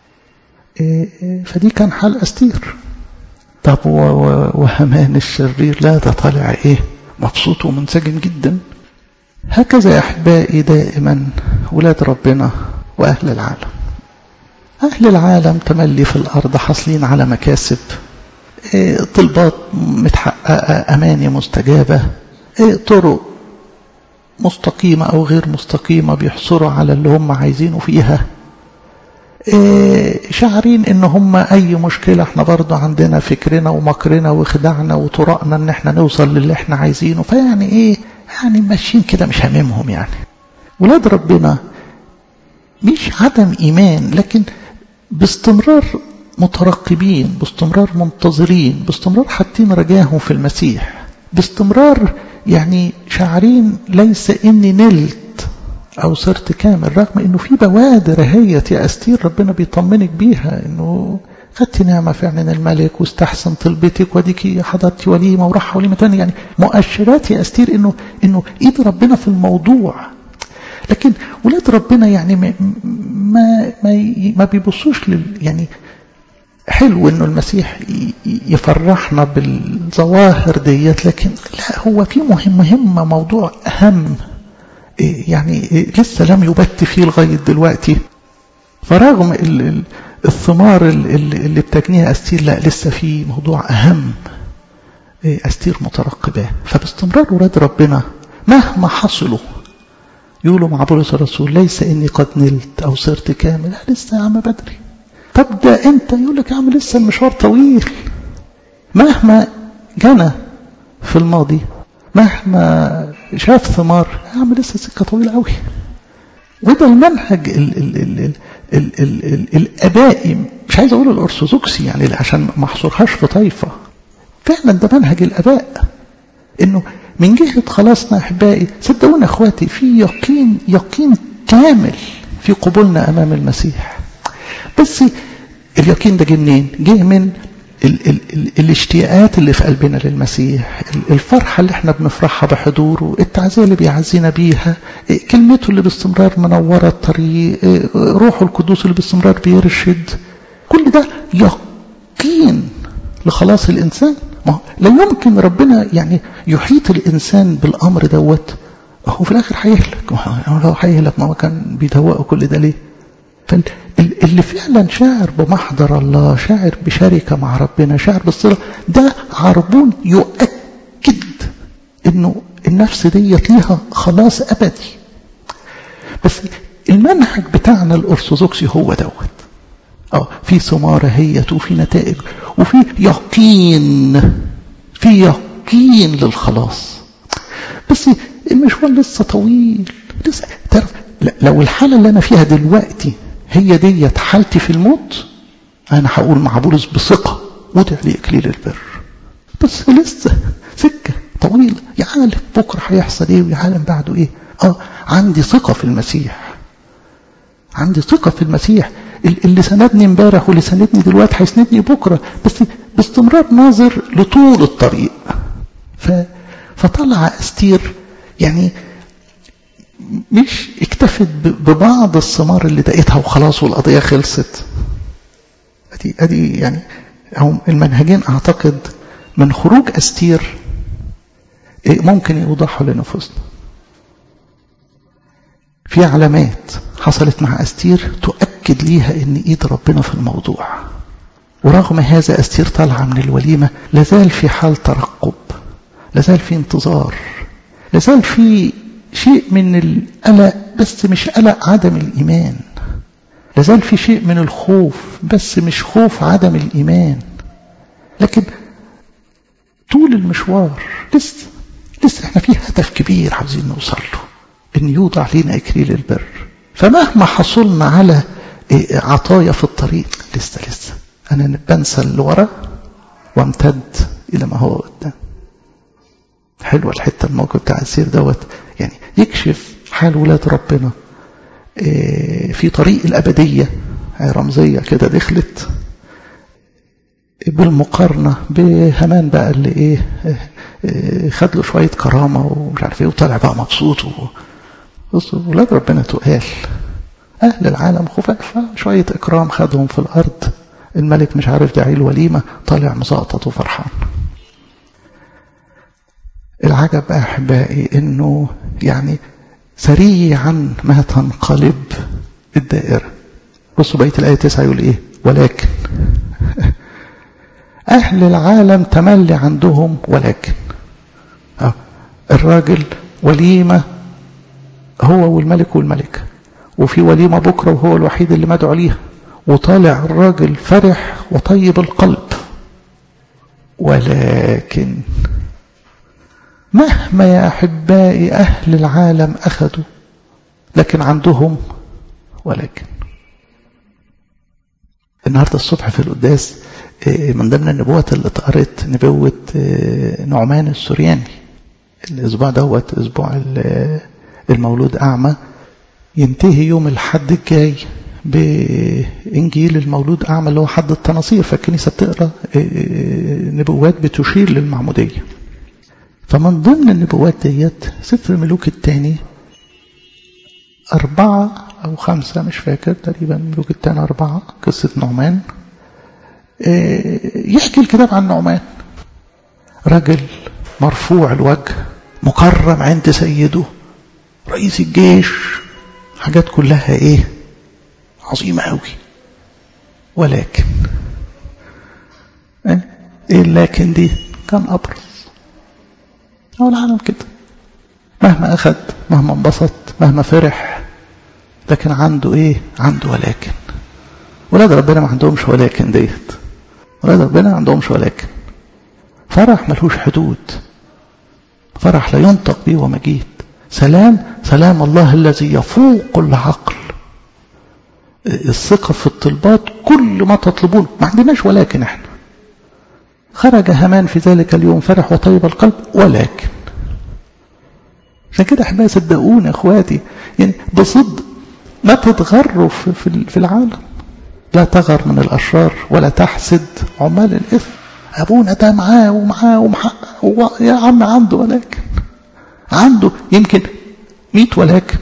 فدي كان حال استير طب وهمان الشرير لا ده طالع ايه مبسوط ومنسجم جدا هكذا يا احبائي دائما ولاد ربنا واهل العالم اهل العالم تملي في الارض حاصلين على مكاسب طلبات متحققه اماني مستجابه طرق مستقيمه او غير مستقيمه بيحصروا على اللي هم عايزينه فيها شعرين ان هم اي مشكلة احنا برضو عندنا فكرنا ومكرنا وخدعنا وطرقنا ان احنا نوصل للي احنا عايزينه فيعني ايه يعني ماشيين كده مش هاممهم يعني ولاد ربنا مش عدم ايمان لكن باستمرار مترقبين باستمرار منتظرين باستمرار حاطين رجاهم في المسيح باستمرار يعني شاعرين ليس اني نلت أو صرت كامل رغم أنه في بوادر هي يا أستير ربنا بيطمنك بيها أنه خدت نعمة في عين الملك واستحسن طلبتك وديك حضرتي وليمة وراح وليمة تانية يعني مؤشرات يا أستير أنه, إنه إيد ربنا في الموضوع لكن ولاد ربنا يعني ما ما ما, ما بيبصوش لل يعني حلو انه المسيح يفرحنا بالظواهر ديت لكن لا هو في مهم مهمة موضوع أهم يعني لسه لم يبت فيه لغاية دلوقتي فرغم الثمار اللي بتجنيها أستير لا لسه في موضوع أهم أستير مترقبة فباستمرار ولاد ربنا مهما حصلوا يقولوا مع بولس الرسول ليس إني قد نلت أو صرت كامل لسه يا عم بدري طب ده أنت يقول لك يا عم لسه المشوار طويل مهما جنى في الماضي مهما شاف ثمار يا عم لسه سكة طويلة قوي وده المنهج ال ال ال ال ال ال ال الابائي مش عايز اقول الارثوذكسي يعني عشان ما احصرهاش في طائفه فعلا ده منهج الاباء انه من جهه خلاصنا احبائي صدقونا اخواتي في يقين يقين كامل في قبولنا امام المسيح بس اليقين ده جه منين؟ جه من ال ال ال الاشتياقات اللي في قلبنا للمسيح الفرحة اللي احنا بنفرحها بحضوره التعزية اللي بيعزينا بيها كلمته اللي باستمرار منورة الطريق روحه القدوس اللي باستمرار بيرشد كل ده يقين لخلاص الإنسان ما لا يمكن ربنا يعني يحيط الإنسان بالأمر دوت هو في الآخر هيهلك لو هيهلك ما هو كان بيدوقه كل ده ليه اللي فعلا شاعر بمحضر الله شاعر بشركة مع ربنا شاعر بالصلة ده عربون يؤكد انه النفس ديت ليها خلاص ابدي بس المنهج بتاعنا الارثوذكسي هو دوت اه في ثمار هيت وفي نتائج وفي يقين في يقين للخلاص بس المشوار لسه طويل لسه تعرف لو الحالة اللي أنا فيها دلوقتي هي ديت حالتي في الموت أنا هقول مع بولس بثقة وضع لي إكليل البر بس لسه سكة طويلة يا عالم بكرة هيحصل إيه ويا عالم بعده إيه آه عندي ثقة في المسيح عندي ثقة في المسيح اللي سندني امبارح واللي سندني دلوقتي هيسندني بكرة بس باستمرار ناظر لطول الطريق ف... فطلع أستير يعني مش اكتفت ببعض الثمار اللي دقيتها وخلاص والقضية خلصت ادي ادي يعني هم المنهجين اعتقد من خروج استير ممكن يوضحوا لنفوسنا في علامات حصلت مع أستير تؤكد ليها ان ايد ربنا في الموضوع ورغم هذا أستير طالعة من الوليمة لازال في حال ترقب لازال في انتظار لازال في شيء من القلق بس مش قلق عدم الإيمان لازال في شيء من الخوف بس مش خوف عدم الإيمان لكن طول المشوار لسه لسه احنا في هدف كبير عاوزين نوصل له ان يوضع لنا اكليل البر فمهما حصلنا على عطايا في الطريق لسه لسه انا بنسى اللي ورا وامتد الى ما هو قدام حلوه الحته الموقف بتاع السير دوت يعني يكشف حال ولاد ربنا في طريق الابديه رمزيه كده دخلت بالمقارنة بهمان بقى اللي ايه خد له شوية كرامة ومش عارف ايه وطلع بقى مبسوط بصوا ولاد ربنا تقال أهل العالم خفاف شوية إكرام خدهم في الأرض الملك مش عارف داعي الوليمة طالع مزقطط وفرحان العجب بقى أحبائي إنه يعني سريعا ما تنقلب الدائرة بصوا بقية الآية 9 يقول إيه ولكن أهل العالم تملي عندهم ولكن الراجل وليمة هو والملك والملكة وفي وليمة بكرة وهو الوحيد اللي مدعو ليها وطالع الراجل فرح وطيب القلب ولكن مهما يا أحبائي أهل العالم أخذوا لكن عندهم ولكن النهاردة الصبح في القداس من ضمن النبوات اللي اتقرت نبوة نعمان السورياني الأسبوع دوت أسبوع المولود أعمى ينتهي يوم الحد الجاي بإنجيل المولود أعمى اللي هو حد التناصير فالكنيسة بتقرأ نبوات بتشير للمعمودية فمن ضمن النبوات ديت سفر الملوك الثاني أربعة أو خمسة مش فاكر تقريبا الملوك الثاني أربعة قصة نعمان يحكي الكتاب عن نعمان رجل مرفوع الوجه مكرم عند سيده رئيس الجيش حاجات كلها ايه عظيمة قوي ولكن ايه لكن دي كان أبرز هو العالم كده مهما أخذ مهما انبسط مهما فرح لكن عنده ايه عنده ولكن ولاد ربنا ما عندهمش ولكن ديت ولاد ربنا ما عندهمش ولكن فرح ملهوش حدود فرح لا ينطق به ومجيد سلام سلام الله الذي يفوق العقل الثقة في الطلبات كل ما تطلبون ما عندناش ولكن احنا خرج همان في ذلك اليوم فرح وطيب القلب ولكن عشان كده احنا صدقوني اخواتي يعني بصدق لا تتغروا في, في العالم لا تغر من الأشرار ولا تحسد عمال الإثم أبونا ده معاه ومعاه ومحقق يا عم عنده ولكن عنده يمكن مئة ولكن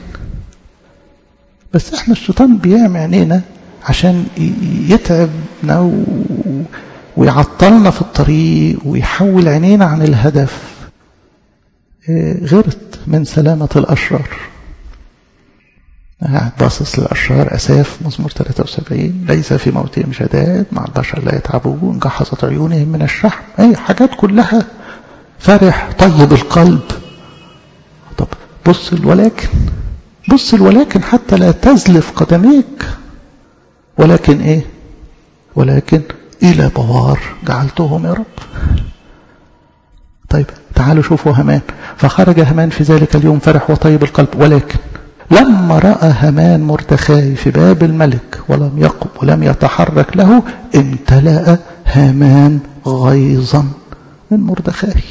بس احنا الشيطان بيعمل عينينا عشان يتعبنا و... ويعطلنا في الطريق ويحول عينينا عن الهدف غيرت من سلامة الأشرار قاعد باصص للأشرار أساف مزمور 73 ليس في موتهم شدائد مع البشر لا يتعبون جحظت عيونهم من الشحم أي حاجات كلها فرح طيب القلب طب بص الولكن بص الولكن حتى لا تزلف قدميك ولكن ايه ولكن إلى بوار جعلتهم يا رب طيب تعالوا شوفوا همان فخرج همان في ذلك اليوم فرح وطيب القلب ولكن لما رأى همان مردخاي في باب الملك ولم يقم ولم يتحرك له امتلأ هامان غيظا من مردخاي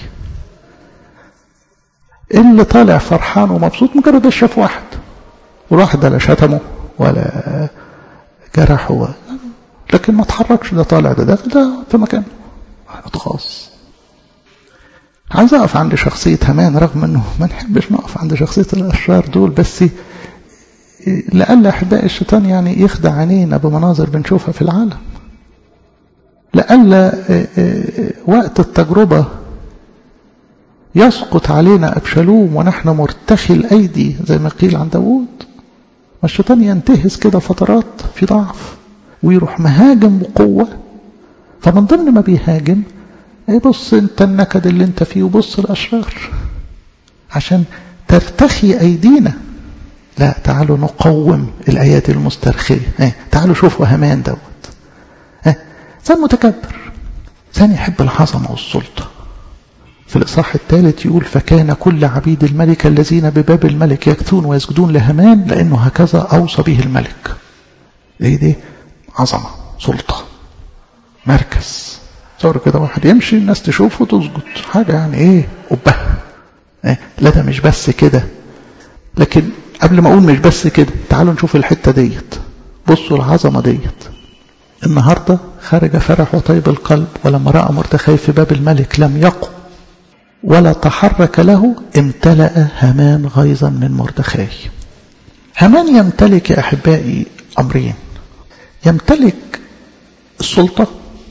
اللي طالع فرحان ومبسوط مجرد شاف واحد والواحد لا شتمه ولا جرحه لكن ما تحركش ده طالع ده ده, ده في مكانه اتغاص عايز اقف عند شخصية همان رغم انه ما نحبش نقف عند شخصية الاشرار دول بس لألا احباء الشيطان يعني يخدع عينينا بمناظر بنشوفها في العالم لألا وقت التجربة يسقط علينا أبشالوم ونحن مرتخي الأيدي زي ما قيل عن داود ما الشيطان ينتهز كده فترات في ضعف ويروح مهاجم بقوة فمن ضمن ما بيهاجم بص انت النكد اللي انت فيه وبص الأشرار عشان ترتخي أيدينا لا تعالوا نقوم الآيات المسترخية اه تعالوا شوفوا همان دوت اه إنسان متكبر ثاني يحب العظمة والسلطة في الإصحاح الثالث يقول فكان كل عبيد الملك الذين بباب الملك يكثون ويسجدون لهمان لأنه هكذا أوصى به الملك ايه دي عظمة سلطة مركز صور كده واحد يمشي الناس تشوفه تسجد حاجة يعني ايه قبه إيه؟ لا ده مش بس كده لكن قبل ما اقول مش بس كده تعالوا نشوف الحتة ديت بصوا العظمة ديت النهاردة خرج فرح وطيب القلب ولما رأى مرتخي في باب الملك لم يقم ولا تحرك له امتلأ هامان غيظا من مردخاي هامان يمتلك يا أحبائي أمرين يمتلك السلطة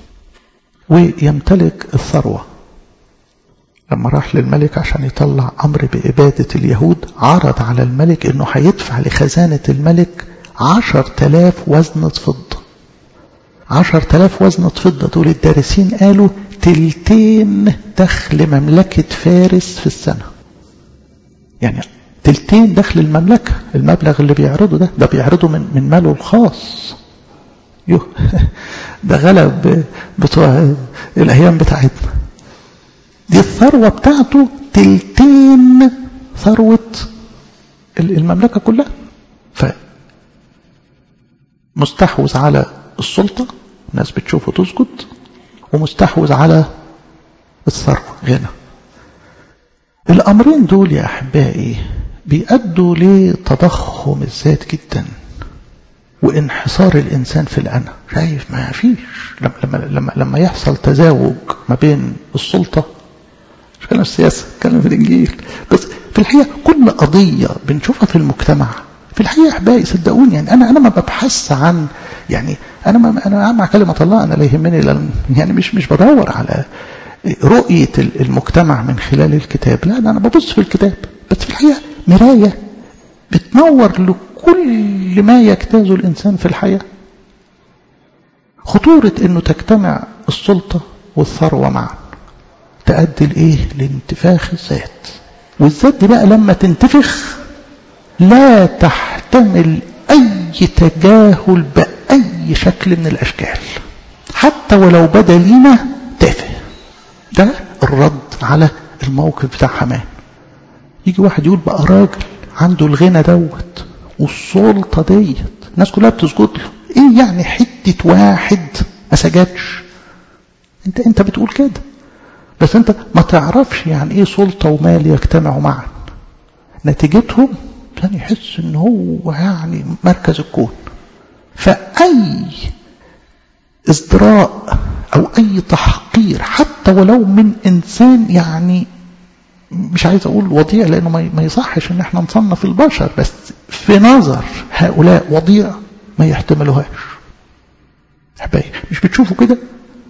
ويمتلك الثروة لما راح للملك عشان يطلع أمر بإبادة اليهود عرض على الملك أنه هيدفع لخزانة الملك عشر تلاف وزنة فضة عشر تلاف وزنة فضة دول الدارسين قالوا تلتين دخل مملكة فارس في السنة يعني تلتين دخل المملكة المبلغ اللي بيعرضه ده ده بيعرضه من, من ماله الخاص يوه ده غلب بتوع الأيام بتاعتنا دي الثروة بتاعته تلتين ثروة المملكة كلها ف مستحوذ على السلطة الناس بتشوفه تسجد ومستحوذ على الثروة غنى الأمرين دول يا أحبائي بيأدوا لتضخم الذات جدا وانحصار الإنسان في الأنا شايف ما فيش لما, لما, لما, لما يحصل تزاوج ما بين السلطة مش كلام السياسة كلام في الإنجيل بس في الحقيقة كل قضية بنشوفها في المجتمع في الحقيقة أحبائي صدقوني يعني أنا أنا ما ببحث عن يعني أنا ما أنا مع كلمة الله أنا لا يهمني يعني مش مش بدور على رؤية المجتمع من خلال الكتاب لا أنا ببص في الكتاب بس في الحقيقة مراية بتنور لكل ما يجتازه الإنسان في الحياة خطورة أنه تجتمع السلطة والثروة معا تؤدي لإيه؟ لانتفاخ الذات والذات دي بقى لما تنتفخ لا تحتمل أي تجاهل بأي شكل من الأشكال حتى ولو بدا لينا تافه ده الرد على الموقف بتاع حمان يجي واحد يقول بقى راجل عنده الغنى دوت والسلطة ديت الناس كلها بتسجد له ايه يعني حتة واحد ما سجدش انت انت بتقول كده بس انت ما تعرفش يعني ايه سلطة ومال يجتمعوا معا نتيجتهم كان يحس ان هو يعني مركز الكون فأي ازدراء أو أي تحقير حتى ولو من إنسان يعني مش عايز أقول وضيع لأنه ما يصحش إن احنا نصنف البشر بس في نظر هؤلاء وضيع ما يحتملوهاش أحبائي مش بتشوفوا كده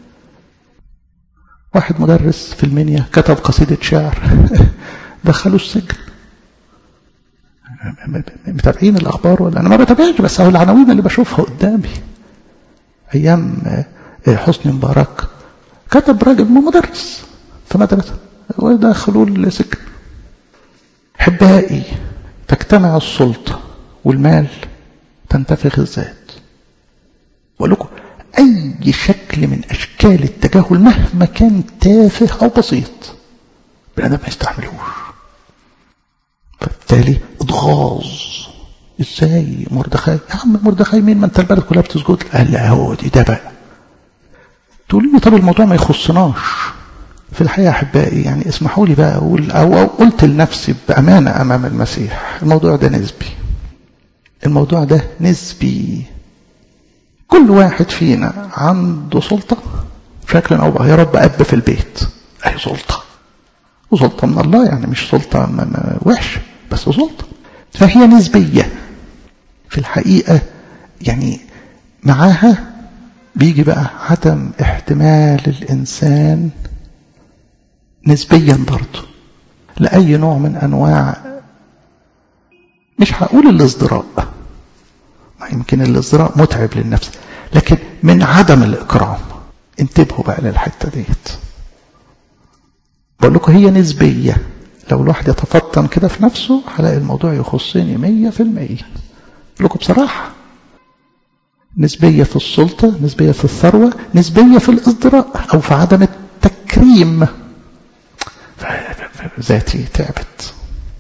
واحد مدرس في المنيا كتب قصيدة شعر دخلوا السجن متابعين الأخبار ولا أنا ما بتابعش بس هو العناوين اللي بشوفها قدامي أيام حسني مبارك كتب راجل مدرس في مدرسة ودخلوا السجن حبائي تجتمع السلطة والمال تنتفخ الذات بقول لكم أي شكل من أشكال التجاهل مهما كان تافه أو بسيط بني ما يستحملوش فبالتالي اتغاظ ازاي مردخاي يا عم مردخاي مين ما انت البلد كلها بتسجد قال لا هو دي ده بقى تقولي لي طب الموضوع ما يخصناش في الحقيقة أحبائي يعني اسمحوا لي بقى أقول أو, أو قلت لنفسي بأمانة أمام المسيح الموضوع ده نسبي الموضوع ده نسبي كل واحد فينا عنده سلطة بشكل أو بقى يا رب أب في البيت أهي سلطة وسلطة من الله يعني مش سلطة وحشة بس سلطة فهي نسبية في الحقيقة يعني معاها بيجي بقى عدم احتمال الإنسان نسبيا برضه لأي نوع من أنواع مش هقول الازدراء ما يمكن الازدراء متعب للنفس لكن من عدم الإكرام انتبهوا بقى للحتة ديت بقول لكم هي نسبية لو الواحد يتفطن كده في نفسه هلاقي الموضوع يخصني مية في المية لكم بصراحة نسبية في السلطة نسبية في الثروة نسبية في الازدراء أو في عدم التكريم ذاتي تعبت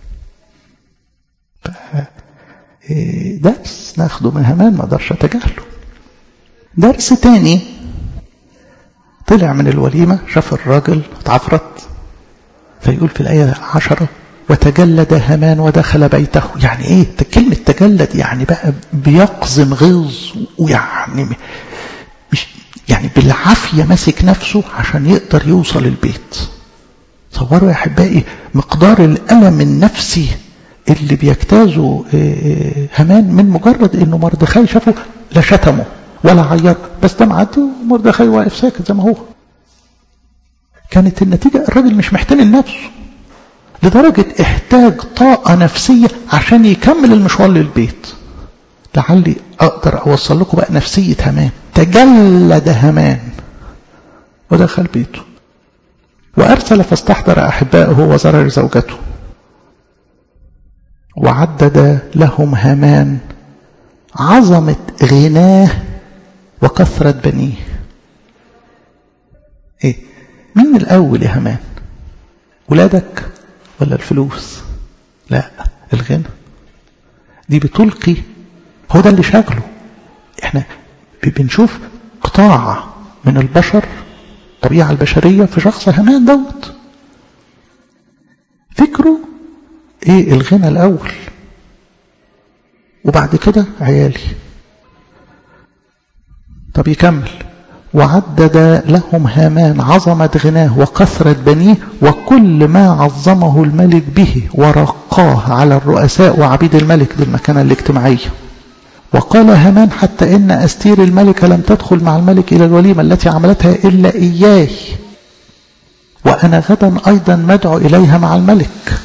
درس ناخده من همان ما اقدرش اتجاهله درس تاني طلع من الوليمة شاف الراجل اتعفرت فيقول في الآية عشرة وتجلد هامان ودخل بيته يعني ايه كلمة تجلد يعني بقى بيقزم غيظ ويعني مش يعني بالعافية ماسك نفسه عشان يقدر يوصل البيت تصوروا يا أحبائي مقدار الألم النفسي اللي بيجتازه هامان من مجرد انه مردخاي شافه لا شتمه ولا عير بس ده معدي ومردخاي واقف ساكت زي ما هو كانت النتيجة الراجل مش محتمل نفسه لدرجة احتاج طاقة نفسية عشان يكمل المشوار للبيت لعلي أقدر أوصل لكم بقى نفسية همان تجلد همان ودخل بيته وأرسل فاستحضر أحبائه وزرر زوجته وعدد لهم هامان عظمة غناه وكثرة بنيه ايه مين الأول يا هامان ولادك ولا الفلوس لا الغنى دي بتلقي هو ده اللي شغله احنا بنشوف قطاع من البشر الطبيعة البشرية في شخص هامان دوت فكره ايه الغنى الاول وبعد كده عيالي طب يكمل وعدد لهم هامان عظمة غناه وكثرة بنيه وكل ما عظمه الملك به ورقاه على الرؤساء وعبيد الملك دي المكانة الاجتماعية وقال هامان حتى إن أستير الملكة لم تدخل مع الملك إلى الوليمة التي عملتها إلا إياه وأنا غدا أيضا مدعو إليها مع الملك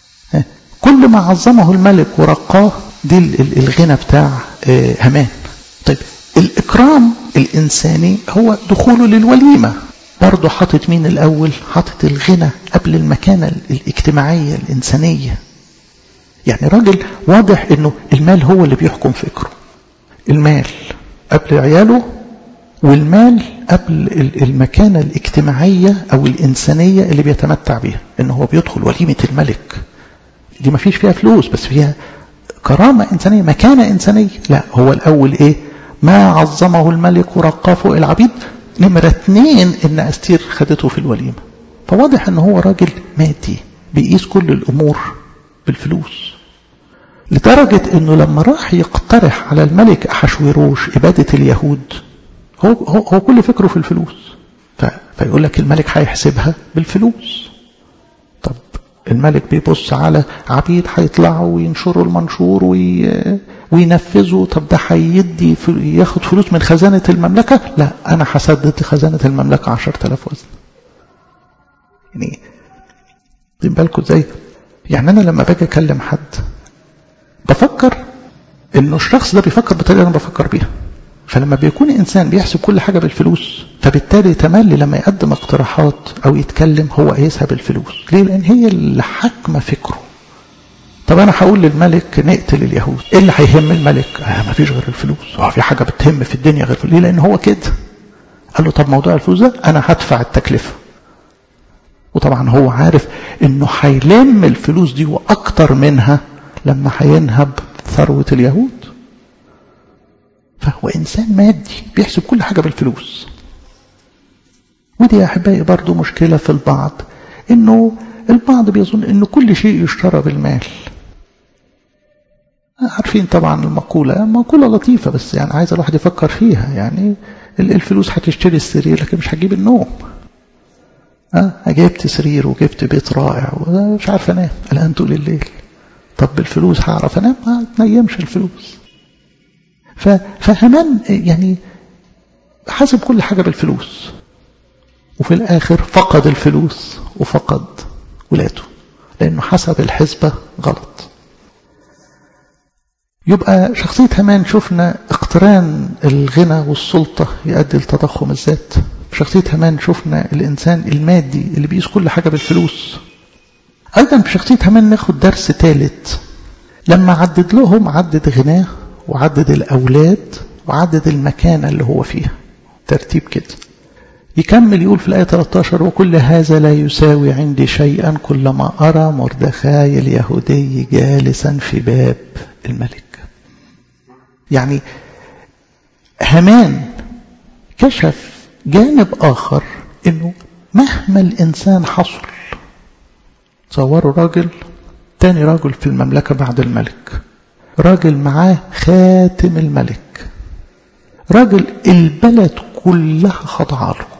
كل ما عظمه الملك ورقاه دي الغنى بتاع هامان طيب الإكرام الإنساني هو دخوله للوليمة برضه حاطط مين الأول حاطط الغنى قبل المكانة الاجتماعية الإنسانية يعني راجل واضح انه المال هو اللي بيحكم فكره المال قبل عياله والمال قبل المكانة الاجتماعية او الانسانية اللي بيتمتع بيها انه هو بيدخل وليمة الملك دي ما فيش فيها فلوس بس فيها كرامة انسانية مكانة انسانية لا هو الاول ايه ما عظمه الملك ورقاه فوق العبيد نمرة اتنين ان استير خدته في الوليمة فواضح ان هو راجل مادي بيقيس كل الامور بالفلوس لدرجة انه لما راح يقترح على الملك احشوروش ابادة اليهود هو, هو, هو كل فكره في الفلوس فيقول لك الملك هيحسبها بالفلوس طب الملك بيبص على عبيد هيطلعوا وينشروا المنشور وي... وينفذوا طب ده هيدي ياخد فلوس من خزانة المملكة لا أنا هسدد خزانة المملكة عشرة آلاف وزن يعني خدين بالكم ازاي يعني أنا لما باجي أكلم حد بفكر إنه الشخص ده بيفكر بالطريقة أنا بفكر بيها فلما بيكون إنسان بيحسب كل حاجة بالفلوس فبالتالي تملي لما يقدم اقتراحات أو يتكلم هو قيسها بالفلوس ليه؟ لأن هي اللي حاكمة فكره طب أنا هقول للملك نقتل اليهود إيه اللي هيهم الملك؟ آه ما فيش غير الفلوس هو في حاجة بتهم في الدنيا غير الفلوس ليه؟ لأن هو كده قال له طب موضوع الفلوس ده أنا هدفع التكلفة وطبعا هو عارف انه هيلم الفلوس دي واكتر منها لما هينهب ثروة اليهود فهو انسان مادي بيحسب كل حاجة بالفلوس ودي يا احبائي برضو مشكلة في البعض انه البعض بيظن انه كل شيء يشترى بالمال عارفين طبعا المقولة مقولة لطيفة بس يعني عايز الواحد يفكر فيها يعني الفلوس هتشتري السرير لكن مش هتجيب النوم أه جبت سرير وجبت بيت رائع ومش عارف انام الان طول الليل طب بالفلوس هعرف انام ما تنيمش الفلوس فهمان يعني حاسب كل حاجة بالفلوس وفي الآخر فقد الفلوس وفقد ولاده لأنه حسب الحسبة غلط يبقى شخصية همان شفنا اقتران الغنى والسلطة يؤدي لتضخم الذات في شخصية همان شفنا الإنسان المادي اللي بيقيس كل حاجة بالفلوس أيضا في شخصية همان ناخد درس ثالث لما عدد لهم عدد غناه وعدد الأولاد وعدد المكانة اللي هو فيها ترتيب كده يكمل يقول في الآية 13 وكل هذا لا يساوي عندي شيئا كلما أرى مردخاي اليهودي جالسا في باب الملك يعني همان كشف جانب آخر انه مهما الإنسان حصل تصوروا راجل تاني راجل في المملكة بعد الملك راجل معاه خاتم الملك راجل البلد كلها خضعة له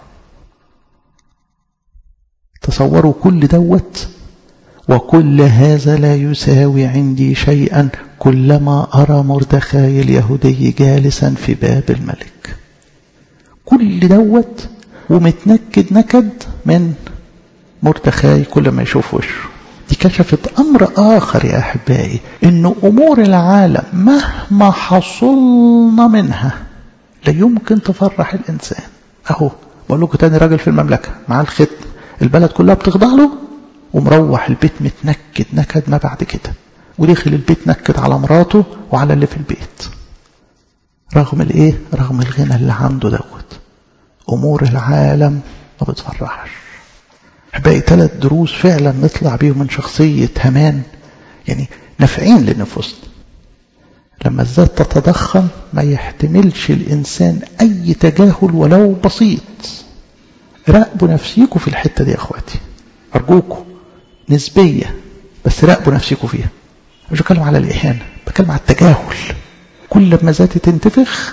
تصوروا كل دوت وكل هذا لا يساوي عندي شيئا كلما أرى مردخاي اليهودي جالسا في باب الملك كل دوت ومتنكد نكد من مردخاي كل ما يشوف وشه دي كشفت أمر آخر يا أحبائي إن أمور العالم مهما حصلنا منها لا يمكن تفرح الإنسان أهو بقول لكم تاني راجل في المملكة مع الختم البلد كلها بتخضع له ومروح البيت متنكد نكد ما بعد كده ودخل البيت نكد على مراته وعلى اللي في البيت رغم الايه رغم الغنى اللي عنده دوت امور العالم ما بتفرحش باقي ثلاث دروس فعلا نطلع بيهم من شخصية همان يعني نافعين لنفوسنا لما الذات تتضخم ما يحتملش الإنسان أي تجاهل ولو بسيط راقبوا نفسيكم في الحتة دي يا أخواتي أرجوكم نسبية بس راقبوا نفسيكم فيها مش بتكلم على الإهانة بتكلم على التجاهل كل ما ذاتي تنتفخ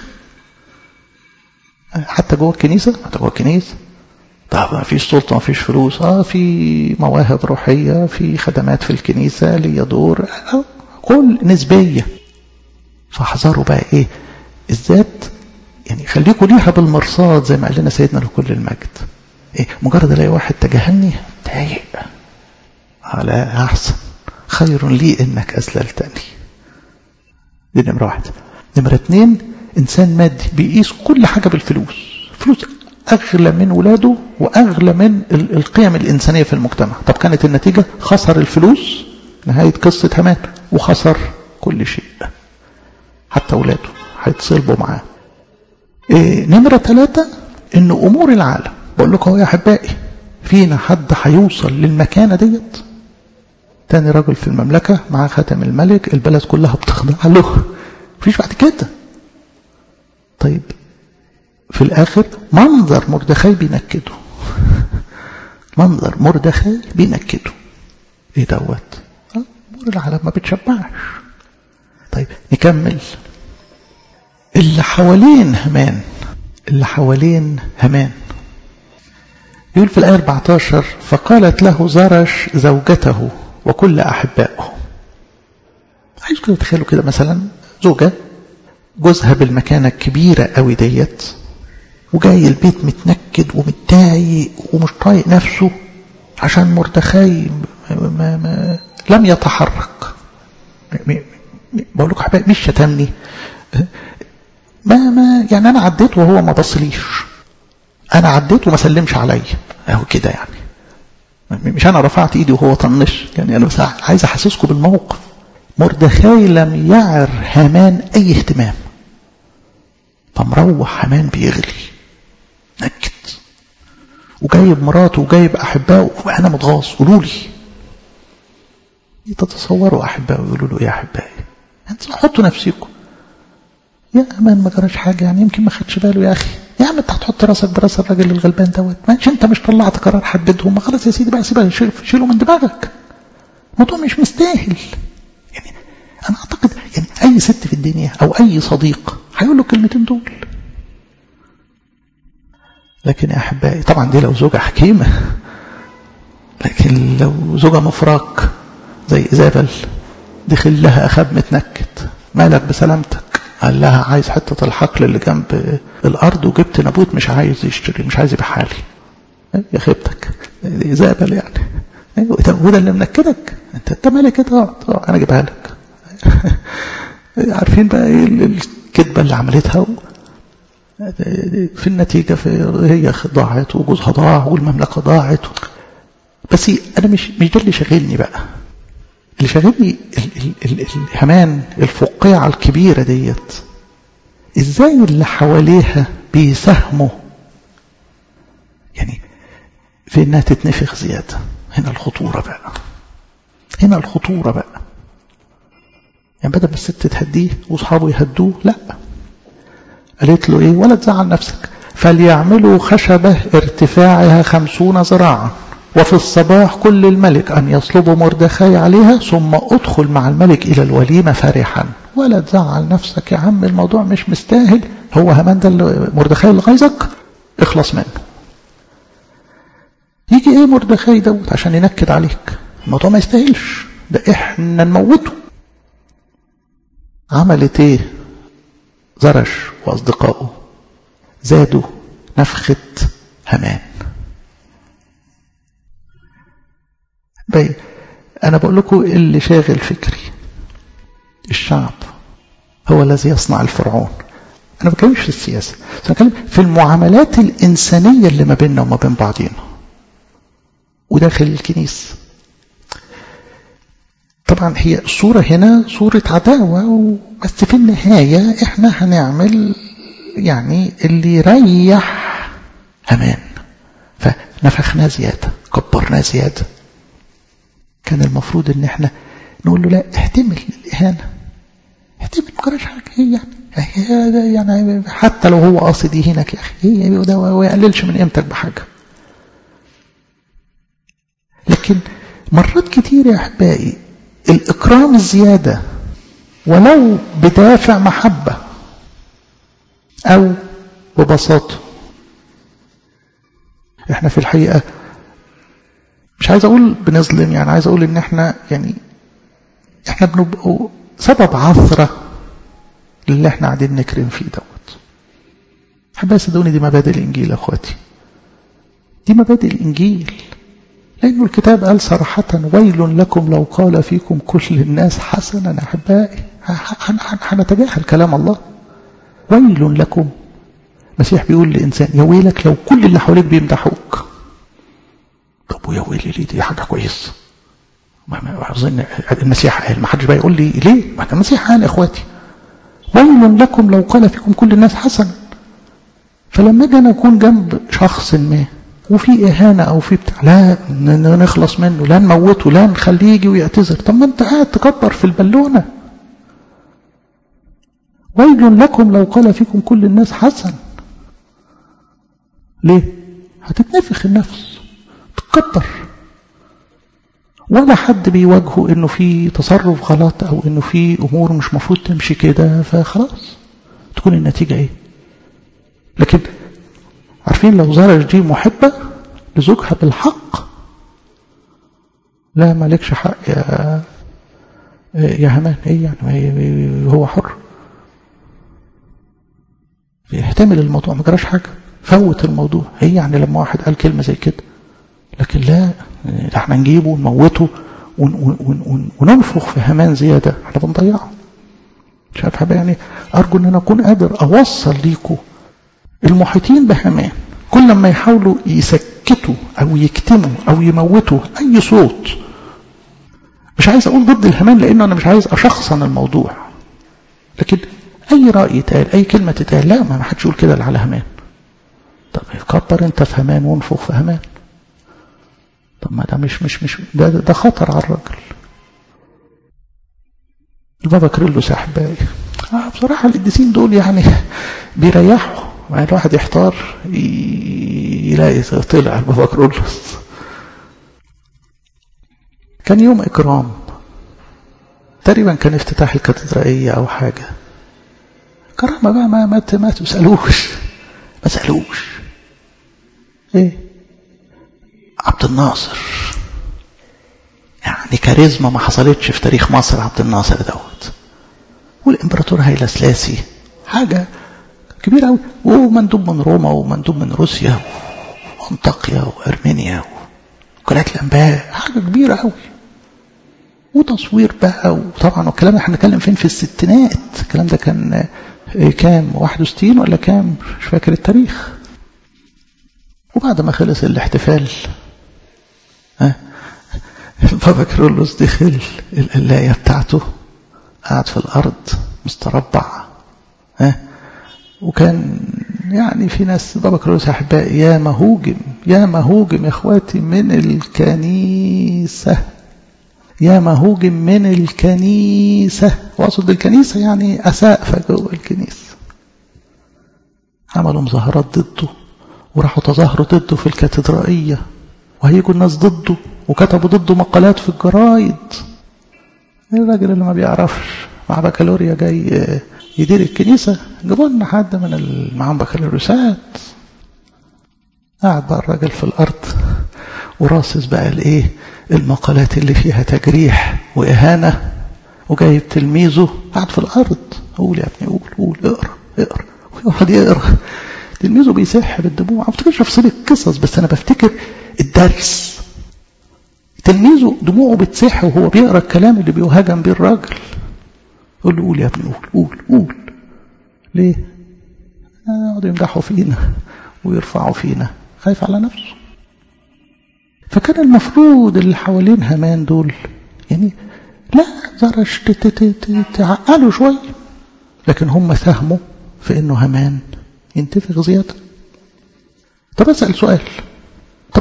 حتى جوه الكنيسة حتى جوه الكنيسة طب ما فيش سلطة ما فيش فلوس اه في مواهب روحية في خدمات في الكنيسة ليا دور آه كل نسبية فاحذروا بقى ايه الذات يعني خليكوا ليها بالمرصاد زي ما قال لنا سيدنا لكل المجد ايه مجرد الاقي واحد تجاهلني ضايق على احسن خير لي انك اذللتني دي نمرة واحد نمرة اتنين انسان مادي بيقيس كل حاجة بالفلوس فلوس أغلى من ولاده وأغلى من القيم الإنسانية في المجتمع طب كانت النتيجة خسر الفلوس نهاية قصة همان وخسر كل شيء حتى ولاده هيتصلبوا معاه إيه نمرة ثلاثة إن أمور العالم بقول لكم يا أحبائي فينا حد هيوصل للمكانة ديت تاني راجل في المملكة معاه خاتم الملك البلد كلها بتخضع له مفيش بعد كده طيب في الآخر منظر مردخاي بينكده منظر مردخاي بينكده ايه دوت امور العالم ما بتشبعش طيب نكمل اللي حوالين همان اللي حوالين همان يقول في الآية 14 فقالت له زرش زوجته وكل أحبائه عايز كده تخيلوا كده مثلا زوجة جوزها بالمكانة الكبيرة قوي ديت وجاي البيت متنكد ومتضايق ومش طايق نفسه عشان مردخاي ما ما لم يتحرك بقول لكم حبايبي مش شتمني ما ما يعني انا عديت وهو ما بصليش انا عديت وما سلمش عليا اهو كده يعني مش انا رفعت ايدي وهو طنش يعني انا بس عايز احسسكم بالموقف مردخاي لم يعر هامان اي اهتمام فمروح هامان بيغلي نكد وجايب مراته وجايب احبائه وانا متغاظ قولوا لي تتصوروا احبائه يقولوا له يا احبائي انتوا حطوا نفسكم يا امان ما جراش حاجه يعني يمكن ما خدش باله يا اخي يا عم انت هتحط راسك براس الراجل الغلبان دوت ماشي انت مش طلعت قرار حددهم ما خلاص يا سيدي بقى سيبها شيله من دماغك الموضوع مش مستاهل يعني انا اعتقد يعني اي ست في الدنيا او اي صديق هيقول له الكلمتين دول لكن يا احبائي طبعا دي لو زوجة حكيمة لكن لو زوجة مفراق زي إيزابل دخل لها أخاب متنكد مالك بسلامتك قال لها عايز حتة الحقل اللي جنب الأرض وجبت نابوت مش عايز يشتري مش عايز يبيعها لي يا خيبتك إيزابل يعني وده اللي منكدك انت انت مالك اقعد انا اجيبها لك عارفين بقى ايه الكذبه اللي عملتها في النتيجه في هي ضاعت وجوزها ضاع والمملكه ضاعت بس انا مش مش ده اللي شاغلني بقى اللي شاغلني الهمان الفقاعه الكبيره ديت ازاي اللي حواليها بيساهموا يعني في انها تتنفخ زياده هنا الخطوره بقى هنا الخطوره بقى يعني بدل ما الست تهديه واصحابه يهدوه لا قالت له ايه ولا تزعل نفسك فليعملوا خشبة ارتفاعها خمسون ذراعا وفي الصباح كل الملك أن يصلبوا مردخاي عليها ثم أدخل مع الملك إلى الوليمة فرحا ولا تزعل نفسك يا عم الموضوع مش مستاهل هو همان ده مردخاي اللي غيظك اخلص منه يجي ايه مردخاي دوت عشان ينكد عليك الموضوع ما يستاهلش ده احنا نموته عملت ايه زرش واصدقائه زادوا نفخة همان باي انا بقول لكم اللي شاغل فكري الشعب هو الذي يصنع الفرعون انا ما بتكلمش في السياسه انا بتكلم في المعاملات الانسانيه اللي ما بيننا وما بين بعضينا وداخل الكنيسه طبعا هي الصورة هنا صورة عداوة بس في النهاية احنا هنعمل يعني اللي يريح همان فنفخنا زيادة كبرنا زيادة كان المفروض ان احنا نقول له لا احتمل الإهانة احتمل ما جراش حاجة هي يعني يعني حتى لو هو قاصد يهينك يا أخي هي ده ما يقللش من قيمتك بحاجة لكن مرات كتير يا أحبائي الإكرام الزيادة ولو بدافع محبة أو ببساطة احنا في الحقيقة مش عايز أقول بنظلم يعني عايز أقول إن احنا يعني احنا بنبقوا سبب عثرة للي احنا قاعدين نكرم فيه دوت حبايا صدقوني دي مبادئ الإنجيل يا أخواتي دي مبادئ الإنجيل لأن الكتاب قال صراحة ويل لكم لو قال فيكم كل الناس حسنا أحبائي هنتجاهل كلام الله ويل لكم المسيح بيقول لإنسان يا ويلك لو كل اللي حواليك بيمدحوك طب ويا ويلي ليه دي حاجة كويسة ما أظن المسيح قال ما حدش بقى يقول لي ليه ما المسيح قال يا إخواتي ويل لكم لو قال فيكم كل الناس حسنا فلما اجي انا اكون جنب شخص ما وفي إهانة أو في بتاع لا نخلص منه لا نموته لا نخليه يجي ويعتذر طب ما أنت قاعد تكبر في البالونة ويل لكم لو قال فيكم كل الناس حسن ليه هتتنفخ النفس تتكبر ولا حد بيواجهه انه في تصرف غلط او انه في امور مش مفروض تمشي كده فخلاص تكون النتيجة ايه لكن عارفين لو زرج دي محبة لزوجها بالحق لا مالكش حق يا يا همان ايه يعني هو حر يحتمل الموضوع ما جراش حاجة فوت الموضوع هي يعني لما واحد قال كلمة زي كده لكن لا احنا نجيبه ونموته ون ون ون وننفخ في همان زيادة احنا بنضيعه مش عارف حاجة يعني أرجو أن أنا أكون قادر أوصل ليكم المحيطين بهمان كل ما يحاولوا يسكتوا أو يكتموا أو يموتوا أي صوت مش عايز أقول ضد الهمان لأنه أنا مش عايز أشخصن الموضوع لكن أي رأي يتقال أي كلمة تتقال لا ما حدش يقول كده اللي على همان طب كبر أنت في همان وانفخ في همان طب ما ده مش مش مش ده, ده خطر على الراجل البابا كريلوس يا احبائي آه بصراحة القديسين دول يعني بيريحوا يعني الواحد يحتار يلاقي طلع البابا كريلوس كان يوم إكرام تقريبا كان افتتاح الكاتدرائية أو حاجة كرامة بقى ما ما ما تسألوش ما تسألوش ايه عبد الناصر يعني كاريزما ما حصلتش في تاريخ مصر عبد الناصر دوت والامبراطور هيلا سلاسي حاجة كبيرة قوي ومندوب من روما ومندوب من روسيا وانطاكيا وارمينيا وكالات الانباء حاجه كبيره قوي وتصوير بقى وطبعا الكلام احنا بنتكلم فين في الستينات الكلام ده كان كام 61 ولا كام مش فاكر التاريخ وبعد ما خلص الاحتفال ها بابا كرولوس دخل القلاية بتاعته قاعد في الأرض مستربع ها وكان يعني في ناس بابا كرولوس أحبائي يا مهوجم يا مهوجم يا إخواتي من الكنيسة يا مهوجم من الكنيسة وأقصد الكنيسة يعني أساء جوه الكنيسة عملوا مظاهرات ضده وراحوا تظاهروا ضده في الكاتدرائية وهيجوا الناس ضده وكتبوا ضده مقالات في الجرايد الراجل اللي ما بيعرفش مع بكالوريا جاي يدير الكنيسة جابوا لنا حد من اللي معاهم بكالوريوسات قاعد بقى الراجل في الأرض وراصص بقى الايه المقالات اللي فيها تجريح وإهانة وجايب تلميذه قاعد في الأرض قول يا ابني قول قول اقرا اقرا ويقعد يقرا تلميذه بيسح بالدموع ما بفتكرش افصل القصص بس انا بفتكر الدرس تلميذه دموعه بتسح وهو بيقرا الكلام اللي بيهاجم بيه الراجل قول له قول يا ابني قول قول قول ليه؟ يقعدوا يمدحوا فينا ويرفعوا فينا خايف على نفسه فكان المفروض اللي حوالين همان دول يعني لا زرش تعقلوا شوية لكن هم ساهموا في انه همان ينتفخ زيادة طب اسأل سؤال طب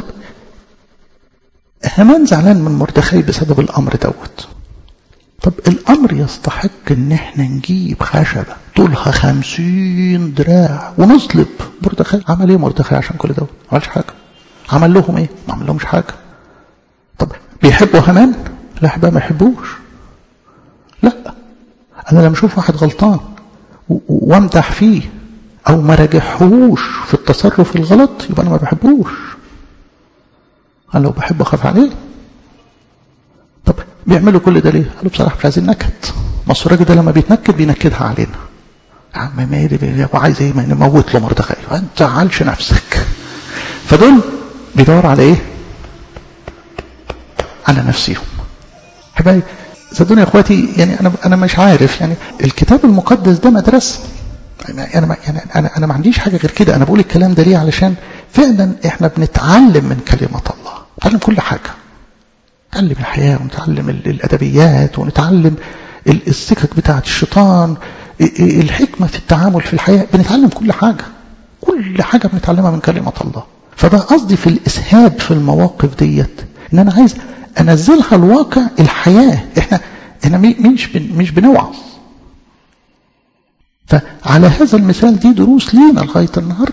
همان زعلان من مردخاي بسبب الامر دوت طب الامر يستحق ان احنا نجيب خشبة طولها خمسين دراع ونصلب مردخاي عمل ايه مردخاي عشان كل دوت ما عملش حاجة عمل لهم ايه ما عمل لهمش حاجة طب بيحبوا همان لا احبها ما يحبوش لا انا لما اشوف واحد غلطان وامدح فيه او ما راجعهوش في التصرف الغلط يبقى انا ما بحبوش انا لو بحبه اخاف عليه طب بيعملوا كل ده ليه قالوا بصراحه مش عايزين نكد ما الراجل ده لما بيتنكد بينكدها علينا يا عم ما هو عايز ايه ما نموت له مردخاي ما تزعلش نفسك فدول بيدور على ايه على نفسهم حبايبي صدقوني يا اخواتي يعني انا انا مش عارف يعني الكتاب المقدس ده مدرسه انا ما يعني انا انا ما عنديش حاجه غير كده انا بقول الكلام ده ليه علشان فعلا احنا بنتعلم من كلمه الله نتعلم كل حاجه نتعلم الحياه ونتعلم الادبيات ونتعلم السكك بتاعه الشيطان الحكمه في التعامل في الحياه بنتعلم كل حاجه كل حاجه بنتعلمها من كلمه الله فده قصدي في الاسهاب في المواقف ديت ان انا عايز انزلها الواقع الحياه احنا احنا مش مش بنوعظ فعلى هذا المثال دي دروس لينا لغايه النهارده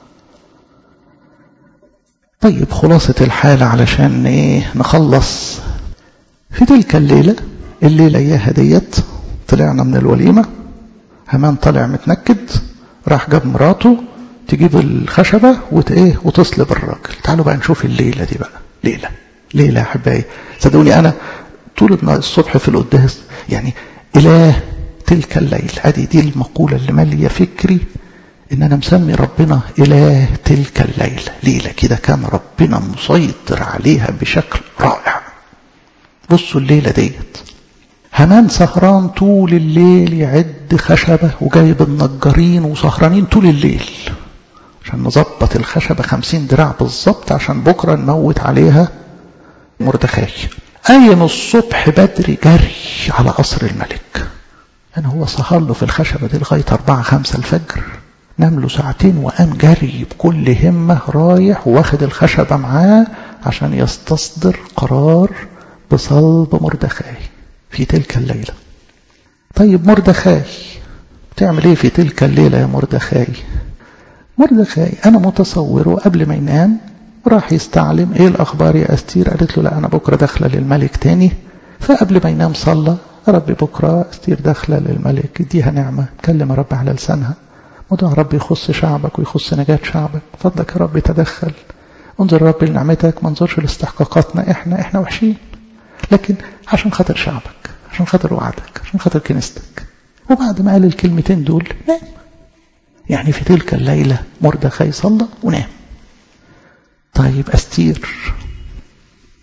طيب خلاصة الحالة علشان ايه نخلص في تلك الليلة الليلة اياها ديت طلعنا من الوليمة همان طلع متنكد راح جاب مراته تجيب الخشبة وت ايه وتصلب الراجل تعالوا بقى نشوف الليلة دي بقى ليلة ليلة يا احبائي صدقوني انا طول الصبح في القداس يعني اله تلك الليل ادي دي المقولة اللي مالية فكري ان انا مسمي ربنا اله تلك الليل ليلة كده كان ربنا مسيطر عليها بشكل رائع بصوا الليلة ديت همان سهران طول الليل يعد خشبة وجايب النجارين وسهرانين طول الليل عشان نظبط الخشبة خمسين دراع بالظبط عشان بكرة نموت عليها مردخاي قايم الصبح بدري جري على قصر الملك يعني هو سهر له في الخشبة دي لغاية أربعة خمسة الفجر نام له ساعتين وقام جري بكل همة رايح واخد الخشبة معاه عشان يستصدر قرار بصلب مردخاي في تلك الليلة طيب مردخاي تعمل ايه في تلك الليلة يا مردخاي مردخاي انا متصوره قبل ما ينام راح يستعلم ايه الاخبار يا استير قالت له لا انا بكرة داخلة للملك تاني فقبل ما ينام صلى ربي بكرة استير داخلة للملك اديها نعمة كلم رب على لسانها موضوع رب يخص شعبك ويخص نجاة شعبك فضلك يا رب تدخل انظر رب لنعمتك ما انظرش لاستحقاقاتنا احنا احنا وحشين لكن عشان خاطر شعبك عشان خاطر وعدك عشان خاطر كنيستك وبعد ما قال الكلمتين دول نام يعني في تلك الليلة مردخاي صلى ونام طيب أستير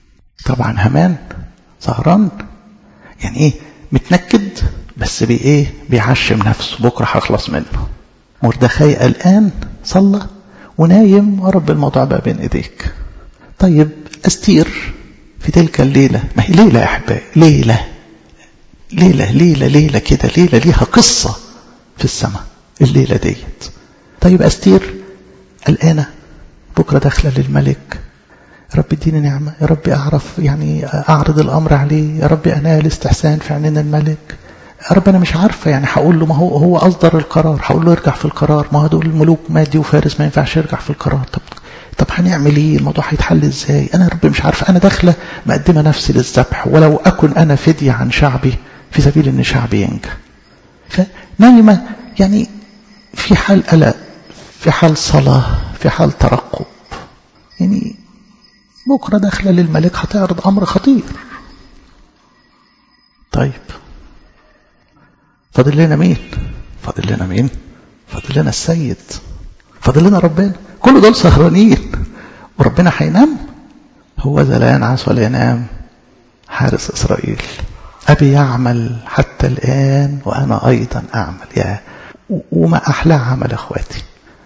طبعا همان سهران يعني ايه متنكد بس بي ايه بيعشم نفسه بكره هخلص منه مردخاي قلقان صلى ونايم ورب الموضوع بقى بين ايديك طيب استير في تلك الليله ما هي ليله يا احبائي ليله ليله ليله ليله كده ليله ليها قصه في السماء الليله ديت طيب استير قلقانه بكره داخله للملك يا رب اديني نعمة يا رب أعرف يعني أعرض الأمر عليه يا رب أنال استحسان في عينين الملك يا رب أنا مش عارفة يعني هقول له ما هو هو أصدر القرار هقول له يرجع في القرار ما هو دول الملوك مادي وفارس ما ينفعش يرجع في القرار طب طب هنعمل ايه الموضوع هيتحل ازاي انا يا رب مش عارفه انا داخله مقدمه نفسي للذبح ولو اكن انا فدية عن شعبي في سبيل ان شعبي ينجح فنايمه يعني في حال قلق في حال صلاه في حال ترقب يعني بكرة داخلة للملك هتعرض أمر خطير طيب فاضل لنا مين فاضل لنا مين فاضل لنا السيد فاضل لنا ربنا كل دول سهرانين وربنا هينام هو ذا لا ينعس ولا ينام حارس إسرائيل أبي يعمل حتى الآن وأنا أيضا أعمل يا وما أحلى عمل أخواتي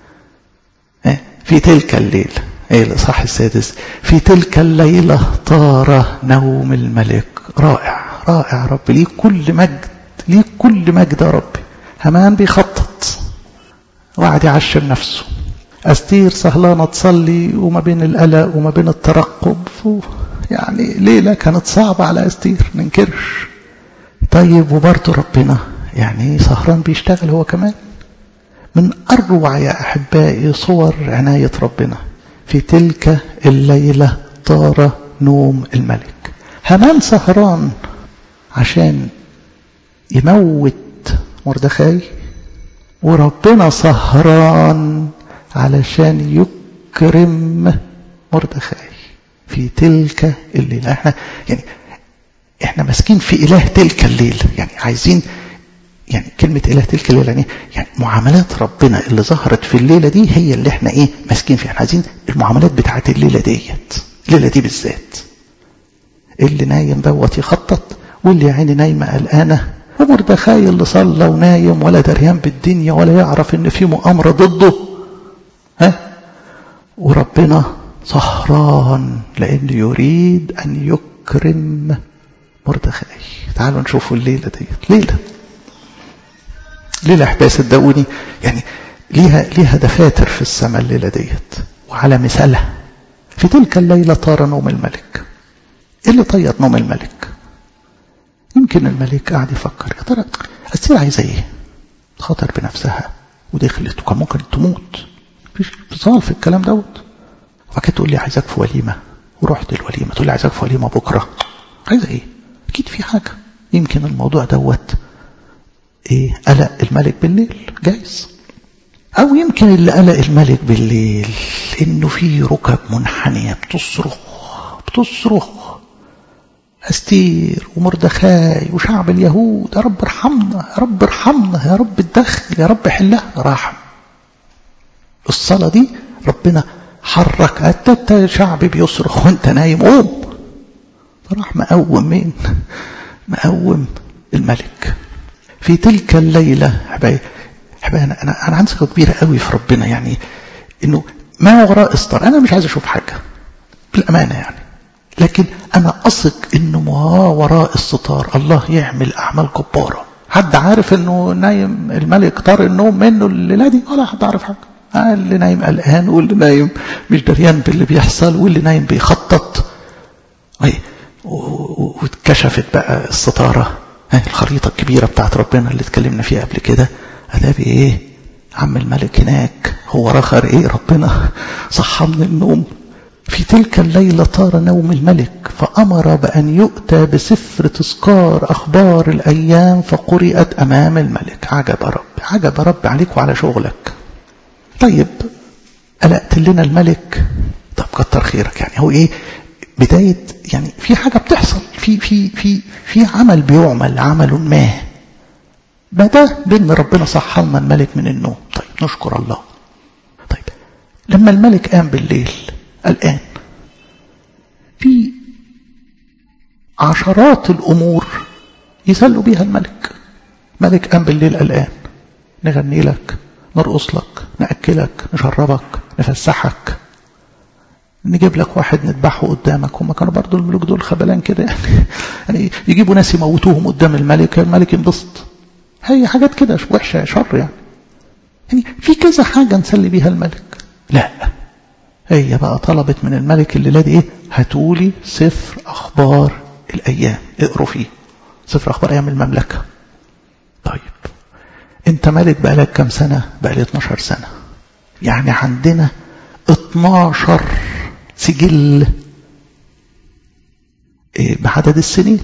في تلك الليلة ايه الاصحاح السادس في تلك الليلة طار نوم الملك رائع رائع رب ليه كل مجد ليه كل مجد يا رب همان بيخطط وقعد يعشم نفسه أستير سهلانة تصلي وما بين القلق وما بين الترقب يعني ليلة كانت صعبة على أستير ننكرش طيب وبرضه ربنا يعني سهران بيشتغل هو كمان من أروع يا أحبائي صور عناية ربنا في تلك الليلة طار نوم الملك همان سهران عشان يموت مردخاي وربنا سهران علشان يكرم مردخاي في تلك الليلة احنا يعني احنا ماسكين في اله تلك الليلة يعني عايزين يعني كلمة إله تلك الليلة يعني, يعني معاملات ربنا اللي ظهرت في الليلة دي هي اللي احنا ايه ماسكين فيها احنا عايزين المعاملات بتاعت الليلة ديت الليلة دي بالذات اللي نايم دوت يخطط واللي يا عيني نايمة قلقانة ومردخاي اللي صلى ونايم ولا دريان بالدنيا ولا يعرف ان في مؤامرة ضده ها وربنا سهران لأنه يريد أن يكرم مردخاي تعالوا نشوفوا الليلة ديت ليلة ليلة أحبائي صدقوني يعني ليها ليها دفاتر في السماء الليلة ديت وعلى مثالها في تلك الليلة طار نوم الملك إيه اللي طير نوم الملك يمكن الملك قاعد يفكر يا ترى أستير عايزة إيه خاطر بنفسها ودخلت وكان ممكن تموت مفيش فصال في الكلام دوت وبعد كده تقول لي عايزاك في وليمة ورحت الوليمة تقول لي عايزاك في وليمة بكرة عايزة إيه أكيد في حاجة يمكن الموضوع دوت ايه قلق الملك بالليل جايز او يمكن اللي قلق الملك بالليل انه في ركب منحنيه بتصرخ بتصرخ استير ومردخاي وشعب اليهود يا رب ارحمنا يا رب ارحمنا يا رب اتدخل يا رب حلها رحم الصلاة دي ربنا حرك انت شعبي بيصرخ وانت نايم قوم فراح مقوم مين مقوم الملك في تلك الليلة حبايبي حبايبي أنا, أنا, أنا عندي ثقة كبيرة قوي في ربنا يعني إنه ما وراء استار أنا مش عايز أشوف حاجة بالأمانة يعني لكن أنا أثق إنه ما وراء الستار الله يعمل أعمال جبارة حد عارف إنه نايم الملك طار النوم منه الليلة دي ولا حد عارف حاجة اللي نايم قلقان واللي نايم مش دريان باللي بيحصل واللي نايم بيخطط واتكشفت بقى الستاره الخريطة الكبيرة بتاعت ربنا اللي اتكلمنا فيها قبل كده أدابي إيه عم الملك هناك هو رخر إيه ربنا صحى من النوم في تلك الليلة طار نوم الملك فأمر بأن يؤتى بسفر تذكار أخبار الأيام فقرئت أمام الملك عجب رب عجب رب عليك وعلى شغلك طيب قلقت لنا الملك طب كتر خيرك يعني هو إيه بداية يعني في حاجة بتحصل في في في في عمل بيعمل عمل ما بدا بان ربنا صحى لنا الملك من النوم طيب نشكر الله طيب لما الملك قام بالليل قلقان في عشرات الأمور يسلوا بيها الملك ملك قام بالليل قلقان نغني لك نرقص لك نأكلك نشربك نفسحك نجيب لك واحد نذبحه قدامك هم كانوا برضو الملوك دول خبلان كده يعني. يعني يجيبوا ناس يموتوهم قدام الملك الملك ينبسط هي حاجات كده وحشة شر يعني يعني في كذا حاجة نسلي بيها الملك لا هي بقى طلبت من الملك الليلة دي ايه هاتولي سفر أخبار الأيام اقروا فيه سفر أخبار أيام المملكة طيب انت ملك بقالك كام سنة بقالي 12 سنة يعني عندنا 12 سجل بعدد السنين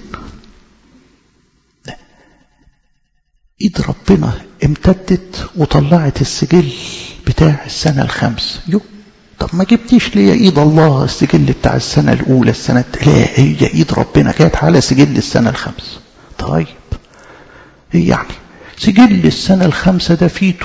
ايد ربنا امتدت وطلعت السجل بتاع السنة الخامسة يو طب ما جبتيش ليه ايد الله السجل بتاع السنة الاولى السنة لا هي ايد ربنا كانت على سجل السنة الخامسة طيب يعني سجل السنة الخامسة ده فيه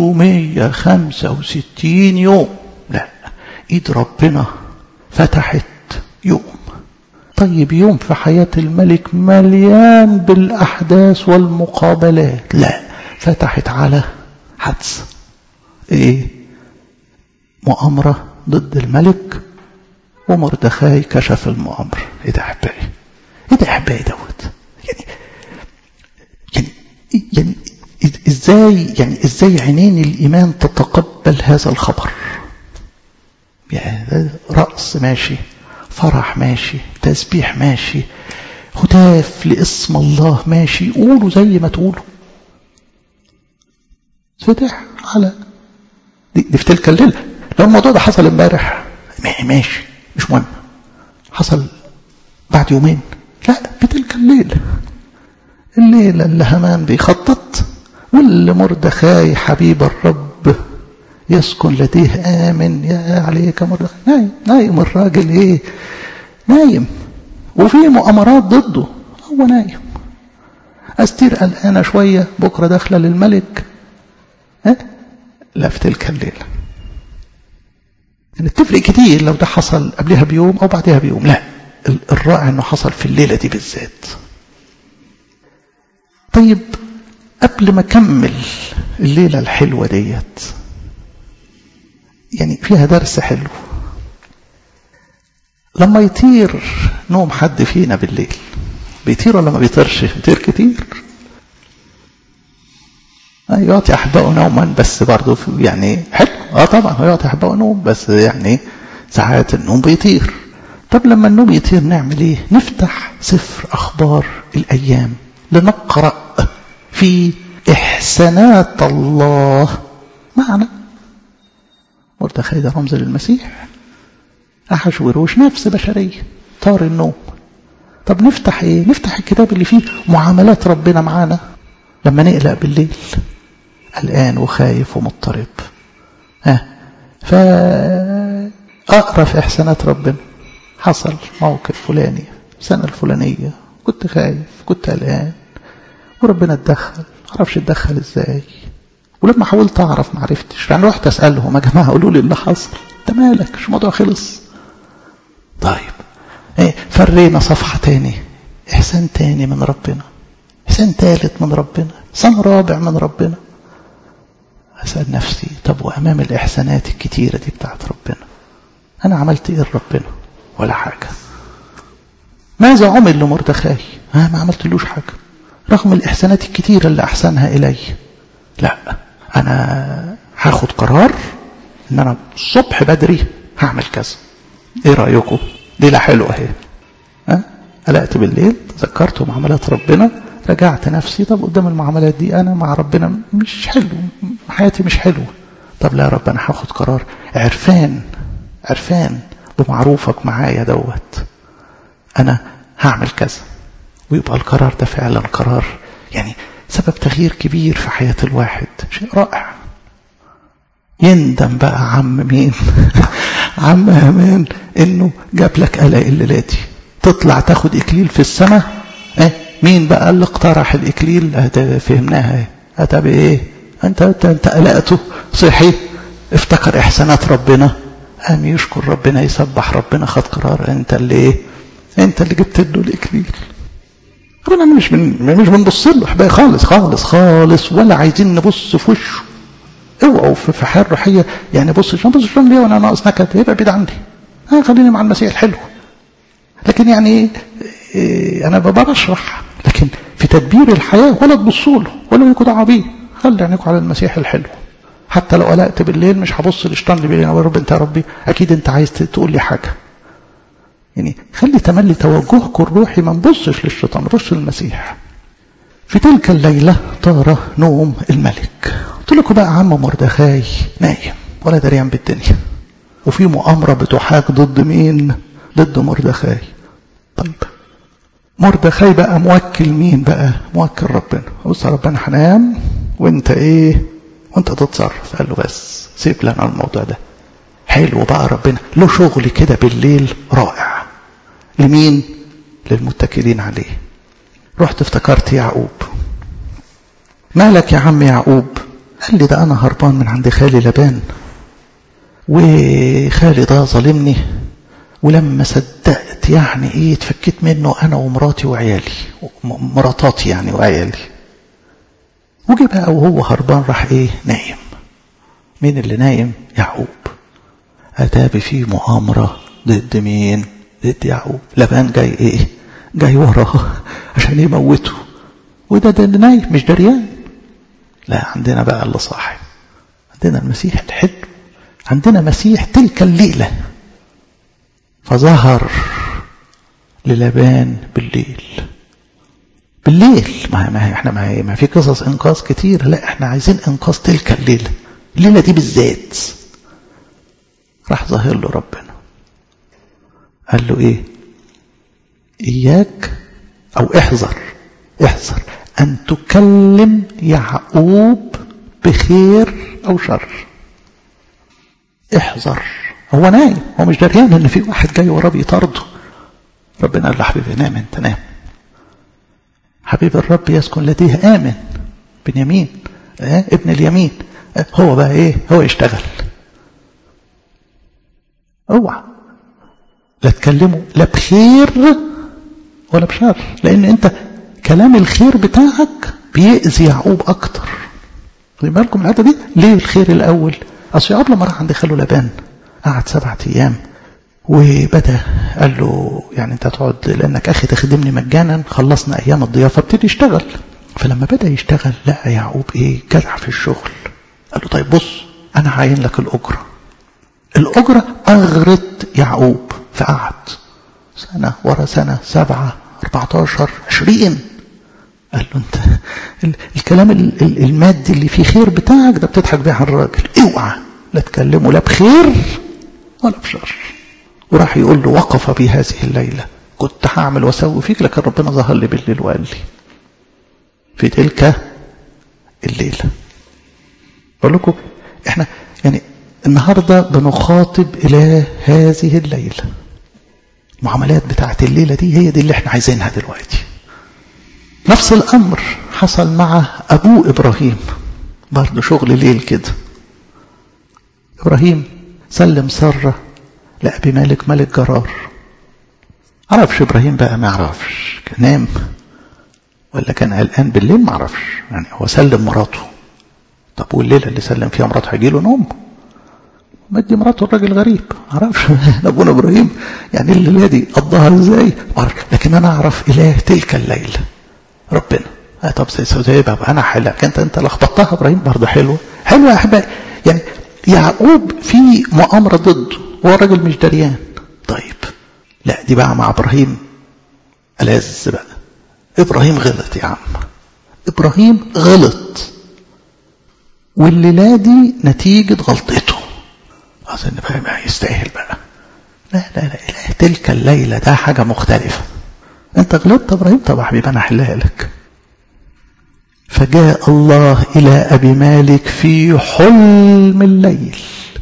365 يوم لا ايد ربنا فتحت يوم طيب يوم في حياة الملك مليان بالأحداث والمقابلات لا فتحت على حدث ايه مؤامرة ضد الملك ومردخاي كشف المؤامرة ايه ده احبائي ايه ده احبائي دوت يعني يعني يعني ازاي يعني ازاي عينين الايمان تتقبل هذا الخبر يعني رأس ماشي فرح ماشي تسبيح ماشي هتاف لاسم الله ماشي قولوا زي ما تقولوا فتح على دي, دي في تلك الليلة لو الموضوع ده حصل امبارح ماشي مش مهم حصل بعد يومين لا بتلك الليلة الليلة اللي همان بيخطط واللي مردخاي حبيب الرب يسكن لديه آمن يا عليك مردخاي نايم نايم الراجل ايه نايم وفي مؤامرات ضده هو نايم أستير قلقانة شوية بكرة داخلة للملك ها لا في تلك الليلة يعني تفرق كتير لو ده حصل قبلها بيوم أو بعدها بيوم لا الرائع أنه حصل في الليلة دي بالذات طيب قبل ما أكمل الليلة الحلوة ديت يعني فيها درس حلو لما يطير نوم حد فينا بالليل بيطير ولا ما بيطيرش بيطير كتير يعطي أحبائه نوما بس برضه يعني حلو اه طبعا هو يعطي أحبائه نوم بس يعني ساعات النوم بيطير طب لما النوم يطير نعمل ايه نفتح سفر أخبار الأيام لنقرأ في إحسانات الله معنا مردخاي ده رمز للمسيح أحشوروش نفس بشرية طار النوم طب نفتح ايه نفتح الكتاب اللي فيه معاملات ربنا معانا لما نقلق بالليل قلقان وخايف ومضطرب ها فأقرأ في إحسانات ربنا حصل موقف فلاني السنة الفلانية كنت خايف كنت قلقان وربنا اتدخل معرفش اتدخل ازاي ولما حاولت اعرف معرفتش يعني رحت اسالهم يا جماعه قولوا لي اللي حصل انت مالك مش الموضوع خلص طيب ايه فرينا صفحه تاني احسان تاني من ربنا احسان تالت من ربنا احسان رابع من ربنا اسال نفسي طب وامام الاحسانات الكتيره دي بتاعت ربنا انا عملت ايه لربنا ولا حاجه ماذا عمل لمردخاي ها ما عملتلوش حاجه رغم الإحسانات الكتيرة اللي أحسنها إلي لا أنا هاخد قرار إن أنا الصبح بدري هعمل كذا إيه رأيكم ليلة حلوة اهي ها قلقت بالليل تذكرت معاملات ربنا رجعت نفسي طب قدام المعاملات دي أنا مع ربنا مش حلو حياتي مش حلوة طب لا يا رب أنا هاخد قرار عرفان عرفان بمعروفك معايا دوت أنا هعمل كذا ويبقى القرار ده فعلا قرار يعني سبب تغيير كبير في حياة الواحد شيء رائع يندم بقى عم مين عم امان انه جاب لك قلق الليلاتي تطلع تاخد اكليل في السماء اه مين بقى اللي اقترح الاكليل فهمناها ايه اتى بايه انت انت, انت قلقته صحي افتكر احسانات ربنا قام يشكر ربنا يسبح ربنا خد قرار انت اللي ايه انت اللي جبت له الاكليل ربنا مش من مش بنبص له احبائي خالص خالص خالص ولا عايزين نبص في وشه اوعوا في حياه روحيه يعني بص ما بصش ليه وانا ناقص نكد يبقى بعيد عني آه خليني مع المسيح الحلو لكن يعني إيه انا ببقى بشرح لكن في تدبير الحياه ولا تبصوا له ولا ليكوا دعوه بيه خلي عينيكم على المسيح الحلو حتى لو قلقت بالليل مش هبص للشيطان اللي بيقول يا رب انت يا ربي اكيد انت عايز تقول لي حاجه يعني خلي تملي توجهكم الروحي ما نبصش للشيطان نبص للمسيح في تلك الليلة طار نوم الملك قلت لكم بقى عم مردخاي نايم ولا دريان بالدنيا وفي مؤامرة بتحاك ضد مين ضد مردخاي طيب مردخاي بقى موكل مين بقى موكل ربنا بص ربنا هنام وانت ايه وانت تتصرف قال له بس سيب لنا الموضوع ده حلو بقى ربنا له شغل كده بالليل رائع لمين للمتكلين عليه رحت افتكرت يعقوب مالك يا عم يعقوب قال لي ده انا هربان من عند خالي لبان وخالي ده ظالمني ولما صدقت يعني ايه اتفكيت منه انا ومراتي وعيالي مراتاتي يعني وعيالي وجي بقى وهو هربان راح ايه نايم مين اللي نايم يعقوب اتى فيه مؤامرة ضد مين ضد يعقوب لبان جاي ايه جاي وراه عشان يموته وده ده اللي نايم مش دريان لا عندنا بقى اللي صاحي عندنا المسيح الحلو عندنا مسيح تلك الليلة فظهر للبان بالليل بالليل ما, ما احنا ما, ما في قصص انقاذ كتير لا احنا عايزين انقاذ تلك الليلة الليلة دي بالذات راح ظاهر له ربنا قال له ايه اياك او احذر احذر ان تكلم يعقوب بخير او شر احذر هو نايم هو مش دريان ان في واحد جاي وراه بيطارده ربنا قال له حبيبي نام انت نام حبيب الرب يسكن لديه امن بنيامين اه ابن اليمين اه هو بقى ايه هو يشتغل اوعى لا تكلمه لا بخير ولا بشر لان انت كلام الخير بتاعك بيأذي يعقوب اكتر خدوا بالكم من الحته دي ليه الخير الاول اصل يعقوب لما راح عند خاله لبان قعد سبعة ايام وبدا قال له يعني انت تقعد لانك اخي تخدمني مجانا خلصنا ايام الضيافه ابتدي اشتغل فلما بدا يشتغل لقى يعقوب ايه جدع في الشغل قال له طيب بص انا هعين لك الاجره الاجره اغرت يعقوب فقعد سنه ورا سنه سبعه 14 20 قال له انت الكلام المادي اللي فيه خير بتاعك ده بتضحك بيه على الراجل اوعى لا تكلمه لا بخير ولا بشر وراح يقول له وقف بي هذه الليلة كنت هعمل واسوي فيك لكن ربنا ظهر لي بالليل وقال لي في تلك الليلة بقول لكم احنا يعني النهاردة بنخاطب إلى هذه الليلة المعاملات بتاعت الليلة دي هي دي اللي احنا عايزينها دلوقتي نفس الأمر حصل مع أبوه إبراهيم برضه شغل ليل كده إبراهيم سلم سرة لأبي مالك ملك جرار عرفش إبراهيم بقى ما عرفش كان نام ولا كان قلقان بالليل ما عرفش يعني هو سلم مراته طب والليلة اللي سلم فيها مراته هيجيله نوم مدي مراته الراجل غريب عرفش ابونا ابراهيم يعني الليله دي قضاها ازاي معرفش لكن انا اعرف اله تلك الليله ربنا آه طب زي بقى انا حلك انت انت لخبطتها ابراهيم برضه حلوه حلوه يا احبائي يعني يعقوب في مؤامره ضده هو الراجل مش دريان طيب لا دي بقى مع ابراهيم ألذ بقى ابراهيم غلط يا عم ابراهيم غلط والليله دي نتيجه غلطته أظن بقى ما يستاهل بقى لا لا لا إله تلك الليلة ده حاجة مختلفة أنت غلطت يا إبراهيم طب يا حبيبي أنا أحلها لك فجاء الله إلى أبي مالك في حلم الليل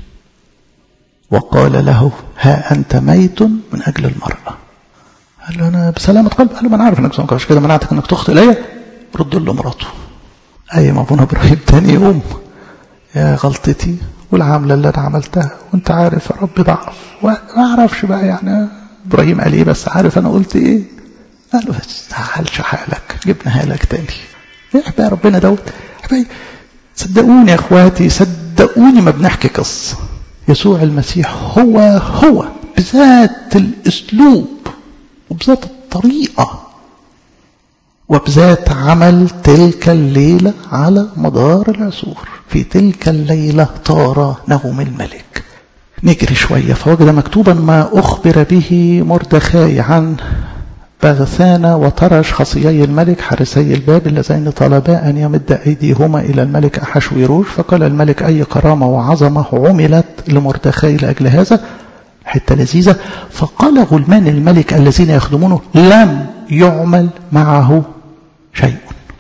وقال له ها أنت ميت من أجل المرأة قال له أنا بسلامة قلب قال له ما أنا عارف إنك مش كده منعتك إنك تخطئ ليا رد له مراته أي ما أبونا إبراهيم تاني يوم يا غلطتي والعاملة اللي أنا عملتها وأنت عارف يا رب ضعف وما أعرفش بقى يعني ابراهيم قال ايه بس عارف انا قلت ايه قال له بس تعالش حالك جبناها لك تاني ايه بقى ربنا دوت صدقوني يا اخواتي صدقوني ما بنحكي قصه يسوع المسيح هو هو بذات الاسلوب وبذات الطريقه وبذات عمل تلك الليله على مدار العصور في تلك الليله طار نوم الملك نجري شويه فوجد مكتوبا ما اخبر به مردخاي عن بغثان وطرش خصيي الملك حارسي الباب اللذين طلبا أن يمد أيديهما إلى الملك أحشويروش فقال الملك أي كرامة وعظمة عملت لمردخاي لأجل هذا حتة لذيذة فقال غلمان الملك الذين يخدمونه لم يعمل معه شيء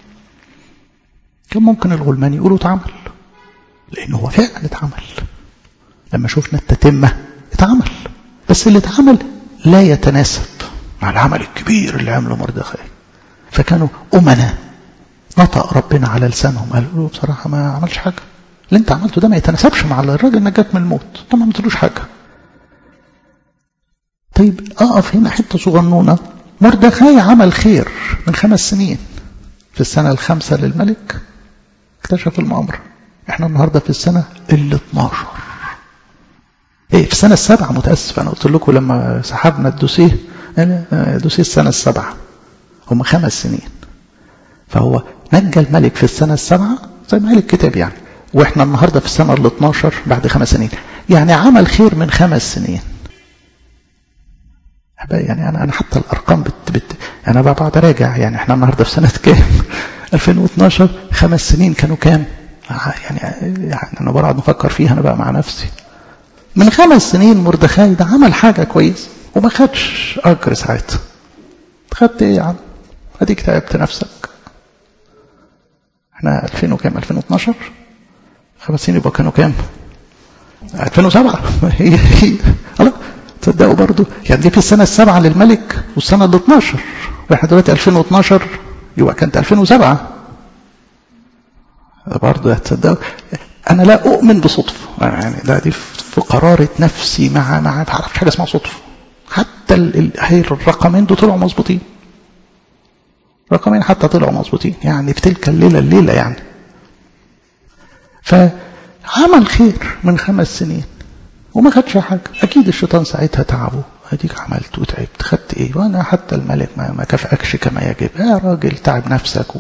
كان ممكن الغلمان يقولوا اتعمل لأنه هو فعلا اتعمل لما شفنا التتمة اتعمل بس اللي اتعمل لا يتناسب مع العمل الكبير اللي عمله مردخاي فكانوا أمنا نطق ربنا على لسانهم قالوا له بصراحة ما عملش حاجة اللي انت عملته ده ما يتناسبش مع الراجل نجاك من الموت انت ما عملتلوش حاجة طيب اقف هنا حتة صغنونة مردخاي عمل خير من خمس سنين في السنة الخامسة للملك اكتشف المؤامرة احنا النهاردة في السنة ال 12 ايه في السنة السابعة متأسف انا قلت لكم لما سحبنا الدوسيه دوسيه السنة السابعة هم خمس سنين فهو نجى الملك في السنة السابعة زي ما قال الكتاب يعني واحنا النهاردة في السنة ال 12 بعد خمس سنين يعني عمل خير من خمس سنين يعني انا انا حتى الارقام بت بت انا بقعد اراجع يعني احنا النهارده في سنه كام 2012 خمس سنين كانوا كام يعني, يعني انا بقعد نفكر فيها انا بقى مع نفسي من خمس سنين مردخاي ده عمل حاجه كويسه وما خدش اجر ساعتها خدت ايه يا عم اديك تعبت نفسك احنا 2000 وكام 2012 خمس سنين يبقى كانوا كام 2007 هي هي الله تصدقوا برضو يعني دي في السنة السابعة للملك والسنة ال 12 واحنا دلوقتي 2012 يبقى كانت 2007 برضو هتصدقوا أنا لا أؤمن بصدفة يعني ده دي في قرارة نفسي مع مع ما اعرفش حاجة اسمها صدفة حتى ال هي الرقمين دول طلعوا مظبوطين رقمين حتى طلعوا مظبوطين يعني في تلك الليلة الليلة يعني فعمل خير من خمس سنين وما خدش حاجة أكيد الشيطان ساعتها تعبه أديك عملت وتعبت خدت إيه وأنا حتى الملك ما, ما كافئكش كما يجب يا راجل تعب نفسك و...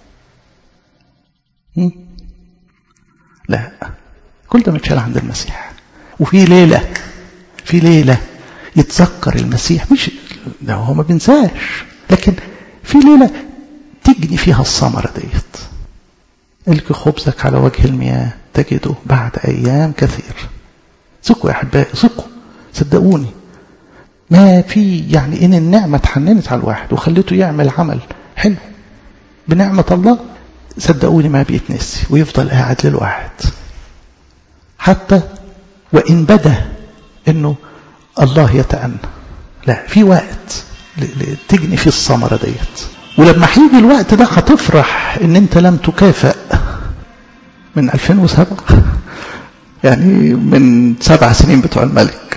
لا كل ده متشال عند المسيح وفي ليلة في ليلة يتذكر المسيح مش ده هو ما بينساش لكن في ليلة تجني فيها الثمرة ديت القي خبزك على وجه المياه تجده بعد أيام كثير ثقوا يا أحبائي ثقوا صدقوني ما في يعني إن النعمة اتحننت على الواحد وخليته يعمل عمل حلو بنعمة الله صدقوني ما بيتنسي ويفضل قاعد للواحد حتى وإن بدا إنه الله يتأنى لا في وقت تجني فيه الثمرة ديت ولما هيجي الوقت ده هتفرح ان انت لم تكافئ من 2007 يعني من سبع سنين بتوع الملك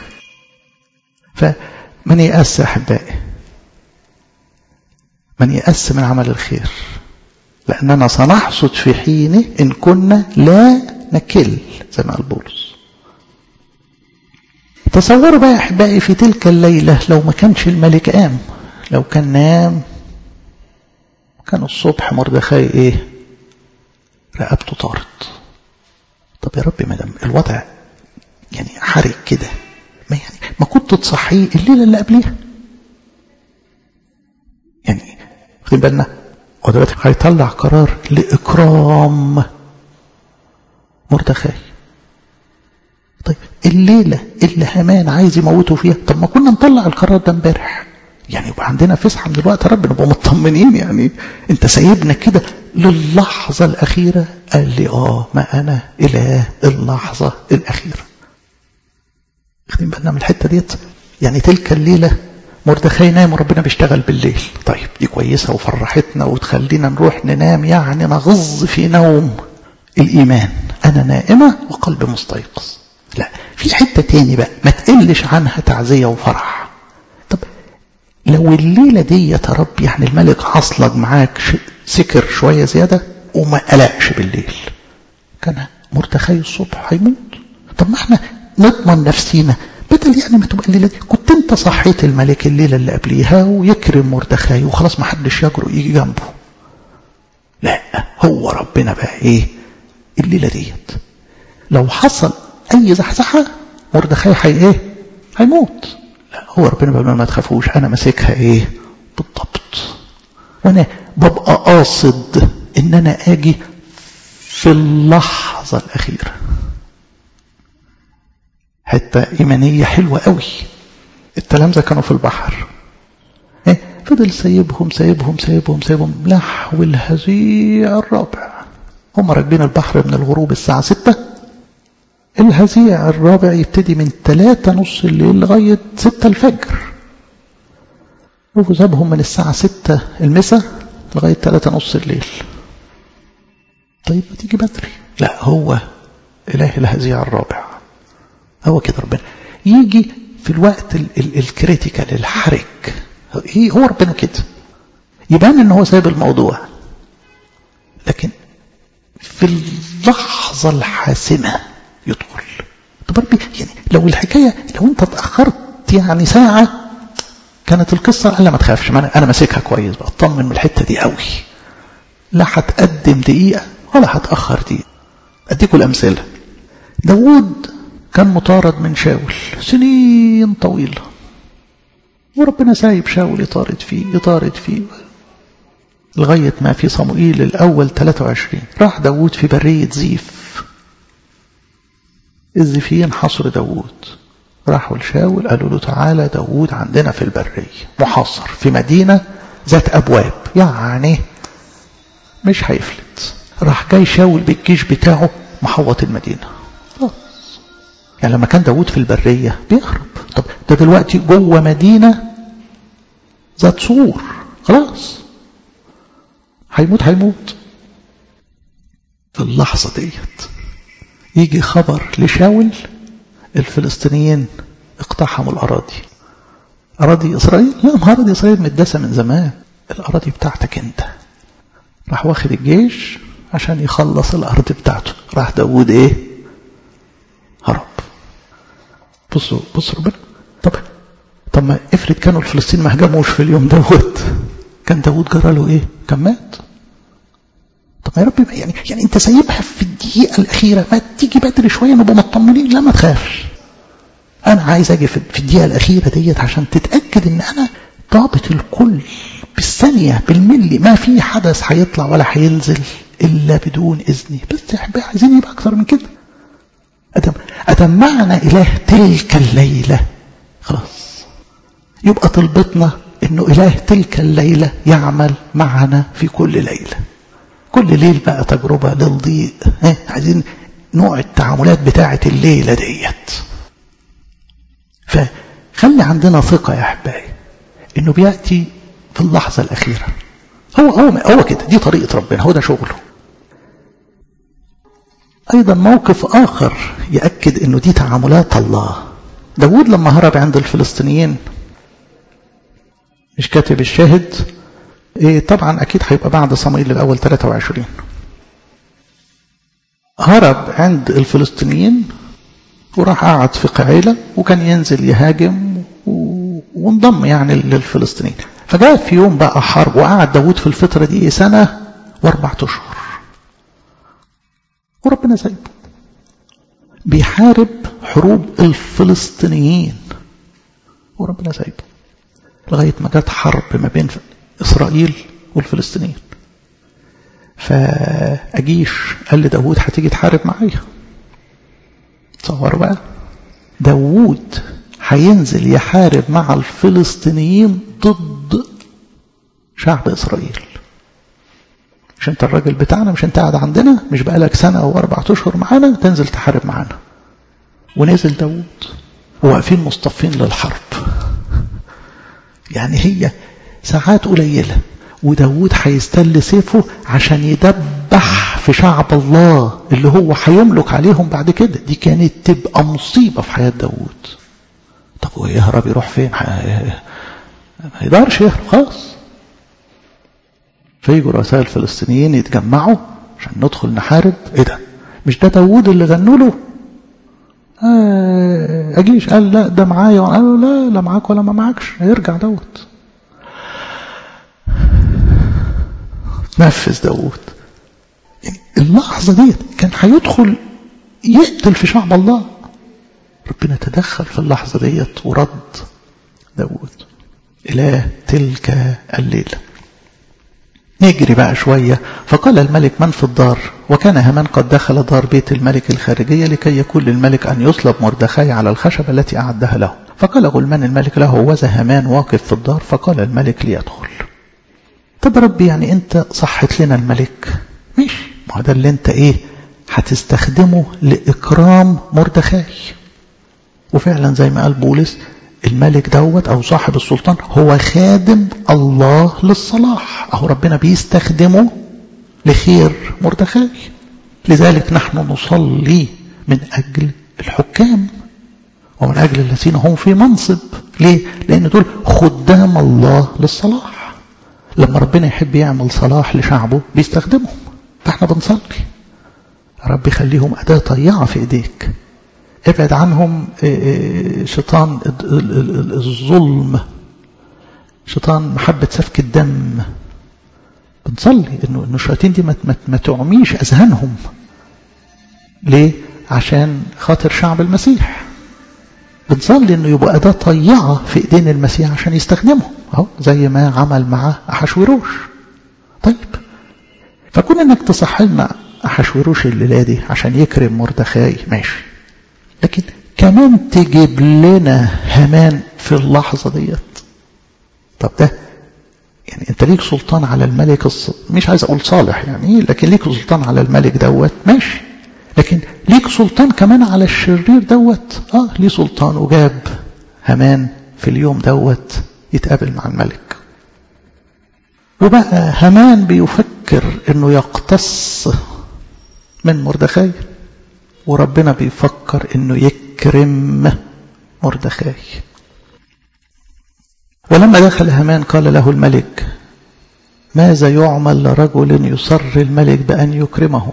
فمن يأس أحبائي من يأس من عمل الخير لأننا سنحصد في حينه إن كنا لا نكل زي ما قال بولس تصوروا بقى يا أحبائي في تلك الليلة لو ما كانش الملك قام لو كان نام كان الصبح مردخاي ايه رقبته طارت طب يا ربي مدام الوضع يعني حرق كده ما يعني ما كنت تصحيه الليله اللي قبليها يعني واخدين بالنا هو دلوقتي هيطلع قرار لاكرام مردخاي طيب الليله اللي هامان عايز يموته فيها طب ما كنا نطلع القرار ده امبارح يعني يبقى عندنا فسحه من دلوقتي يا رب نبقى مطمنين يعني انت سايبنا كده للحظه الاخيره قال لي اه ما انا اله اللحظه الاخيره واخدين بالنا من الحته ديت يعني تلك الليله مردخاي نام وربنا بيشتغل بالليل طيب دي كويسه وفرحتنا وتخلينا نروح ننام يعني نغز في نوم الايمان انا نائمه وقلبي مستيقظ لا في حته تاني بقى ما تقلش عنها تعزيه وفرح طب لو الليلة دي يا رب يعني الملك عصلج معاك سكر شوية زيادة وما قلقش بالليل كان مردخاي الصبح هيموت طب ما احنا نضمن نفسينا بدل يعني ما تبقى الليلة دي كنت انت صحيت الملك الليلة اللي قبليها ويكرم مردخاي وخلاص ما حدش يجرؤ يجي جنبه لا هو ربنا بقى ايه الليلة ديت لو حصل اي زحزحة مردخاي حي ايه هيموت لا هو ربنا بقى ما تخافوش انا ماسكها ايه بالضبط وانا ببقى قاصد ان انا اجي في اللحظة الاخيرة حتة ايمانية حلوة قوي التلامذة كانوا في البحر إيه؟ فضل سايبهم سايبهم سايبهم سايبهم نحو الهزيع الرابع هم راكبين البحر من الغروب الساعة ستة الهزيع الرابع يبتدي من ثلاثة نص الليل لغاية ستة الفجر شوفوا سابهم من الساعة ستة المساء لغاية ثلاثة نص الليل طيب ما تيجي بدري لا هو إله الهزيع الرابع هو كده ربنا يجي في الوقت الكريتيكال الحرج هو ربنا كده يبان ان هو سايب الموضوع لكن في اللحظة الحاسمة يدخل طب ربي يعني لو الحكاية لو انت اتأخرت يعني ساعة كانت القصة قال ما تخافش ما انا ماسكها كويس بقى اطمن من الحتة دي قوي لا هتقدم دقيقة ولا هتأخر دقيقة اديكم الامثلة داوود كان مطارد من شاول سنين طويلة وربنا سايب شاول يطارد فيه يطارد فيه لغاية ما في صموئيل الأول 23 راح داوود في برية زيف الزيفيين حصر داوود راحوا لشاول قالوا له تعالى داوود عندنا في البرية محاصر في مدينة ذات أبواب يعني مش هيفلت راح جاي شاول بالجيش بتاعه محوط المدينة يعني لما كان داوود في البرية بيهرب طب ده دلوقتي جوه مدينة ذات سور خلاص هيموت هيموت في اللحظة ديت يجي خبر لشاول الفلسطينيين اقتحموا الأراضي أراضي إسرائيل لا ما أراضي إسرائيل متدسة من زمان الأراضي بتاعتك أنت راح واخد الجيش عشان يخلص الأرض بتاعته راح داوود إيه هرب بصوا بصوا ربنا طب طب ما افرض كانوا الفلسطينيين ما هجموش في اليوم دوت كان داوود جرى له ايه كان مات طب يا رب يعني يعني انت سايبها في الدقيقه الاخيره ما تيجي بدري شويه نبقى مطمنين لا ما تخافش انا عايز اجي في الدقيقه الاخيره ديت عشان تتاكد ان انا ضابط الكل بالثانيه بالملي ما في حدث هيطلع ولا هينزل الا بدون اذني بس يا احبائي عايزين يبقى اكتر من كده أدم, أدم معنى إله تلك الليلة خلاص يبقى طلبتنا إنه إله تلك الليلة يعمل معنا في كل ليلة كل ليل بقى تجربة للضيق اه عايزين نوع التعاملات بتاعة الليلة ديت فخلي عندنا ثقة يا أحبائي إنه بيأتي في اللحظة الأخيرة هو هو هو كده دي طريقة ربنا هو ده شغله أيضا موقف آخر يأكد أنه دي تعاملات الله داود لما هرب عند الفلسطينيين مش كاتب الشاهد إيه طبعا أكيد هيبقى بعد صموئيل الأول 23 هرب عند الفلسطينيين وراح قعد في قعيلة وكان ينزل يهاجم وانضم يعني للفلسطينيين فجاء في يوم بقى حرب وقعد داود في الفترة دي سنة واربعة أشهر وربنا سايبه بيحارب حروب الفلسطينيين وربنا سايبه لغاية ما جت حرب ما بين إسرائيل والفلسطينيين فأجيش قال لداود هتيجي تحارب معايا تصوروا بقى داود هينزل يحارب مع الفلسطينيين ضد شعب إسرائيل مش انت الراجل بتاعنا مش انت قاعد عندنا مش بقالك سنة او اربع اشهر معانا تنزل تحارب معانا ونزل داود وواقفين مصطفين للحرب يعني هي ساعات قليلة وداود هيستل سيفه عشان يدبح في شعب الله اللي هو هيملك عليهم بعد كده دي كانت تبقى مصيبة في حياة داود طب ويهرب يروح فين ما يقدرش يهرب خلاص فيجوا رؤساء الفلسطينيين يتجمعوا عشان ندخل نحارب ايه ده مش ده داوود اللي غنوا له آه اجيش قال لا ده معايا قالوا لا لا معاك ولا ما معاكش هيرجع داود نفذ داود يعني اللحظة دي كان هيدخل يقتل في شعب الله ربنا تدخل في اللحظة ديت ورد داود إله تلك الليلة نجري بقى شوية فقال الملك من في الدار وكان هامان قد دخل دار بيت الملك الخارجية لكي يكون للملك أن يصلب مردخاي على الخشبة التي أعدها له فقال غلمان الملك له وذا هامان واقف في الدار فقال الملك ليدخل طب ربي يعني انت صحت لنا الملك ماشي ما هو ده اللي انت ايه هتستخدمه لإكرام مردخاي وفعلا زي ما قال بولس الملك دوت او صاحب السلطان هو خادم الله للصلاح اهو ربنا بيستخدمه لخير مردخاي لذلك نحن نصلي من اجل الحكام ومن اجل الذين هم في منصب ليه لان دول خدام الله للصلاح لما ربنا يحب يعمل صلاح لشعبه بيستخدمهم فاحنا بنصلي رب يخليهم اداه طيعه في ايديك ابعد عنهم شيطان الظلم شيطان محبة سفك الدم بنصلي انه انه الشياطين دي ما, ما تعميش اذهانهم ليه عشان خاطر شعب المسيح بنصلي انه يبقى اداه طيعه في ايدين المسيح عشان يستخدمهم اهو زي ما عمل مع احشوروش طيب فكون انك تصح لنا احشوروش الليله دي عشان يكرم مردخاي ماشي لكن كمان تجيب لنا همان في اللحظة ديت طب ده يعني انت ليك سلطان على الملك الص... مش عايز اقول صالح يعني لكن ليك سلطان على الملك دوت ماشي لكن ليك سلطان كمان على الشرير دوت اه ليه سلطان وجاب همان في اليوم دوت يتقابل مع الملك وبقى همان بيفكر انه يقتص من مردخاي وربنا بيفكر انه يكرم مردخاي ولما دخل هامان قال له الملك ماذا يعمل لرجل يصر الملك بأن يكرمه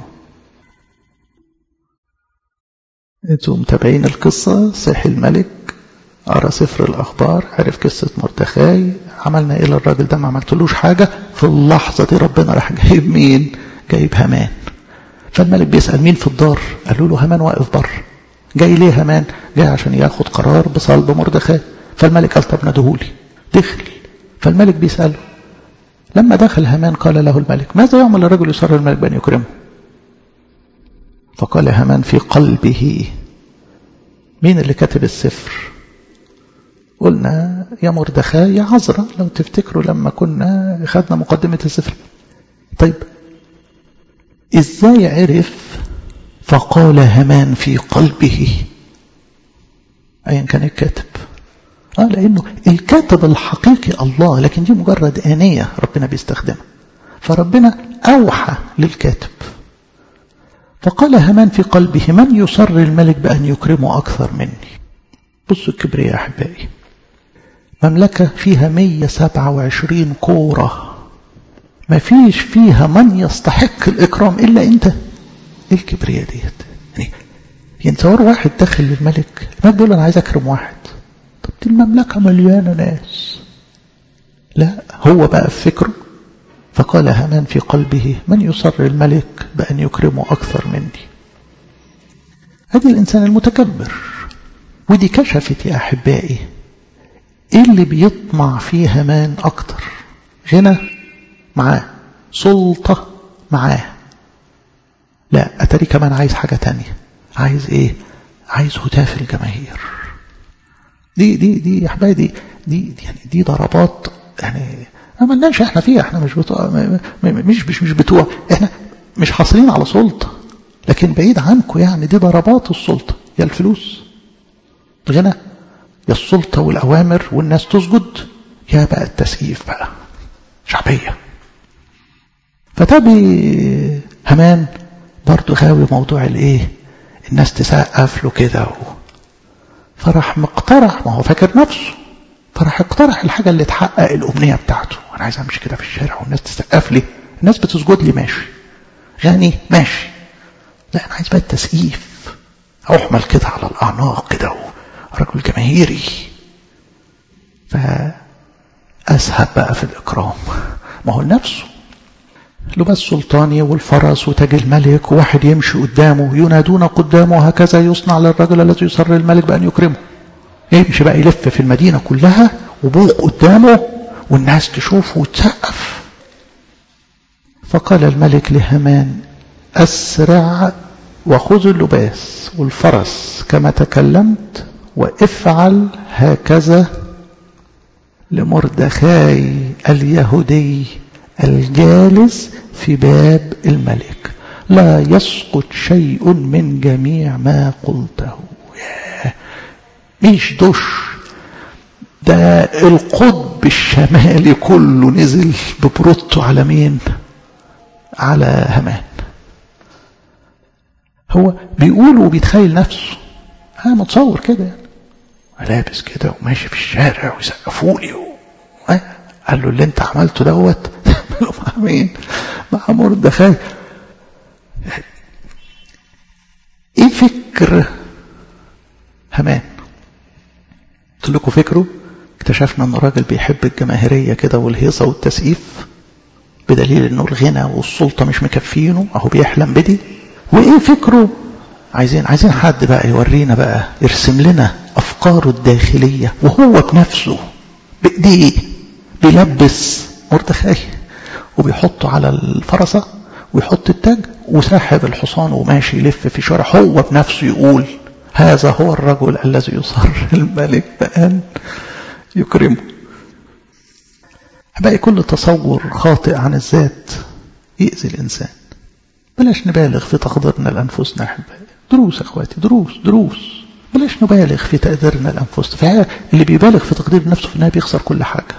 انتم متابعين القصة صحي الملك قرا سفر الأخبار عرف قصة مردخاي عملنا إيه للراجل ده ما عملتلوش حاجة في اللحظة دي ربنا راح جايب مين جايب هامان فالملك بيسأل مين في الدار قالوا له هامان واقف بره جاي ليه هامان جاي عشان ياخد قرار بصلب مردخاي فالملك قال طب ندهولي دخل فالملك بيسأله لما دخل هامان قال له الملك ماذا يعمل الرجل يصر الملك بأن يكرمه فقال هامان في قلبه مين اللي كتب السفر قلنا يا مردخاي يا عذرا لو تفتكروا لما كنا خدنا مقدمة السفر طيب ازاي عرف فقال همان في قلبه ايا كان الكاتب اه لانه الكاتب الحقيقي الله لكن دي مجرد آنية ربنا بيستخدمها فربنا اوحى للكاتب فقال همان في قلبه من يصر الملك بأن يكرمه أكثر مني بصوا الكبرياء يا أحبائي مملكة فيها 127 كورة ما فيش فيها من يستحق الإكرام إلا أنت الكبرياء ديت يعني ينتصور واحد داخل للملك الملك بيقول أنا عايز أكرم واحد طب دي المملكة مليانة ناس لا هو بقى في فكره فقال هامان في قلبه من يصر الملك بأن يكرمه أكثر مني هذا الإنسان المتكبر ودي كشفت يا أحبائي إيه اللي بيطمع فيه هامان أكتر غنى معاه سلطة معاه لا أتاري كمان عايز حاجة تانية عايز إيه عايز هتاف الجماهير دي دي دي يا أحبائي دي دي, دي يعني دي ضربات يعني ما ملناش احنا فيها احنا مش بتوع مش مش مش بتوع احنا مش حاصلين على سلطة لكن بعيد عنكم يعني دي ضربات السلطة يا الفلوس غنى يا السلطة والأوامر والناس تسجد يا بقى التسقيف بقى شعبية فتابي همان برضو غاوي موضوع الايه الناس تسقف له كده و... فراح مقترح ما هو فاكر نفسه فراح اقترح الحاجة اللي تحقق الأمنية بتاعته أنا عايز أمشي كده في الشارع والناس تسقف لي الناس بتسجد لي ماشي غني ماشي لا أنا عايز بقى التسقيف أحمل كده على الأعناق كده رجل جماهيري فأسهب بقى في الإكرام ما هو لنفسه لباس سلطاني والفرس وتاج الملك وواحد يمشي قدامه ينادون قدامه هكذا يصنع للرجل الذي يسر الملك بأن يكرمه يمشي بقى يلف في المدينة كلها وبوق قدامه والناس تشوفه وتسقف فقال الملك لهامان أسرع وخذ اللباس والفرس كما تكلمت وافعل هكذا لمردخاي اليهودي الجالس في باب الملك لا يسقط شيء من جميع ما قلته مش دش ده القطب الشمالي كله نزل ببروتو على مين على همان هو بيقول وبيتخيل نفسه انا متصور كده يعني لابس كده وماشي في الشارع ويسقفوا لي و... قال له اللي انت عملته دوت تعمله مع مين مع مردخاي ايه فكر همان قلت لكم فكره اكتشفنا ان الراجل بيحب الجماهيريه كده والهيصه والتسقيف بدليل انه الغنى والسلطه مش مكفينه اهو بيحلم بدي وايه فكره عايزين عايزين حد بقى يورينا بقى يرسم لنا افكاره الداخليه وهو بنفسه بايديه بيلبس مردخاي وبيحطه على الفرسه ويحط التاج وساحب الحصان وماشي يلف في شارع هو بنفسه يقول هذا هو الرجل الذي يصر الملك بأن يكرمه بقى كل تصور خاطئ عن الذات يأذي الإنسان بلاش نبالغ في تقديرنا لأنفسنا أحبائي دروس أخواتي دروس دروس بلاش نبالغ في تقديرنا لأنفسنا فهي اللي بيبالغ في تقدير نفسه في النهاية بيخسر كل حاجة